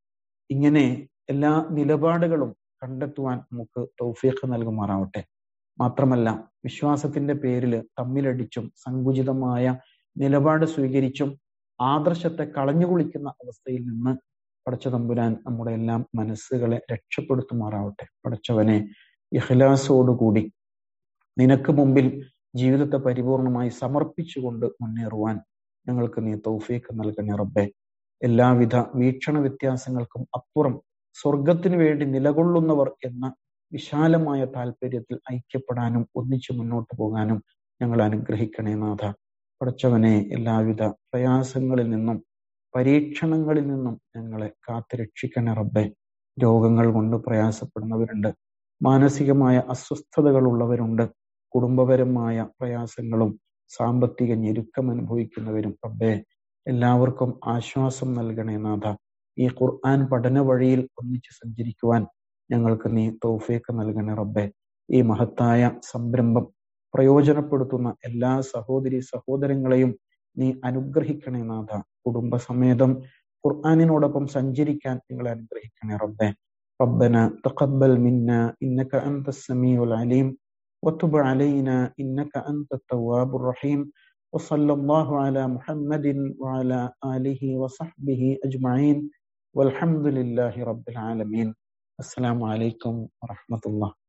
ഇങ്ങനെ എല്ലാ നിലപാടുകളും കണ്ടെത്തുവാൻ നമുക്ക് തൗഫീഖ് നൽകുമാറാവട്ടെ മാത്രമല്ല വിശ്വാസത്തിന്റെ പേരിൽ തമ്മിലടിച്ചും സങ്കുചിതമായ നിലപാട് സ്വീകരിച്ചും ആദർശത്തെ കളഞ്ഞുകുളിക്കുന്ന അവസ്ഥയിൽ നിന്ന് പടച്ച തമ്പുരാൻ നമ്മുടെ എല്ലാം മനസ്സുകളെ രക്ഷപ്പെടുത്തുമാറാവട്ടെ പടച്ചവനെ ഇഹ്ലാസോടുകൂടി നിനക്ക് മുമ്പിൽ ജീവിതത്തെ പരിപൂർണമായി സമർപ്പിച്ചുകൊണ്ട് മുന്നേറുവാൻ ഞങ്ങൾക്ക് നീ തൗഫീഖ് നൽകണേ റബ്ബെ എല്ലാവിധ വീക്ഷണ വ്യത്യാസങ്ങൾക്കും അപ്പുറം സ്വർഗത്തിനു വേണ്ടി നിലകൊള്ളുന്നവർ എന്ന വിശാലമായ താല്പര്യത്തിൽ ഐക്യപ്പെടാനും ഒന്നിച്ചു മുന്നോട്ട് പോകാനും ഞങ്ങൾ അനുഗ്രഹിക്കണേ നാഥ പഠിച്ചവനെ എല്ലാവിധ പ്രയാസങ്ങളിൽ നിന്നും പരീക്ഷണങ്ങളിൽ നിന്നും ഞങ്ങളെ കാത്തു രക്ഷിക്കണേ റബ്ബെ രോഗങ്ങൾ കൊണ്ട് പ്രയാസപ്പെടുന്നവരുണ്ട് മാനസികമായ അസ്വസ്ഥതകൾ ഉള്ളവരുണ്ട് കുടുംബപരമായ പ്രയാസങ്ങളും സാമ്പത്തിക ഞെരുക്കം അനുഭവിക്കുന്നവരും റബ്ബെ എല്ലാവർക്കും ആശ്വാസം നൽകണേ നാഥ ഈ ഖുർആൻ പഠന വഴിയിൽ ഒന്നിച്ച് സഞ്ചരിക്കുവാൻ ഞങ്ങൾക്ക് നീ തൗഫീക്ക് നൽകണേ റബ്ബെ ഈ മഹത്തായ സംരംഭം പ്രയോജനപ്പെടുത്തുന്ന എല്ലാ സഹോദരി സഹോദരങ്ങളെയും നീ അനുഗ്രഹിക്കണേ നാഥ കുടുംബസമേതം ഖുർആാനിനോടൊപ്പം സഞ്ചരിക്കാൻ നിങ്ങളെ അനുഗ്രഹിക്കണേ റബ്ബെ ربنا تقبل منا إنك أنت السميع العليم وتب علينا إنك أنت التواب الرحيم وصلى الله على محمد وعلى آله وصحبه أجمعين والحمد لله رب العالمين السلام عليكم ورحمة الله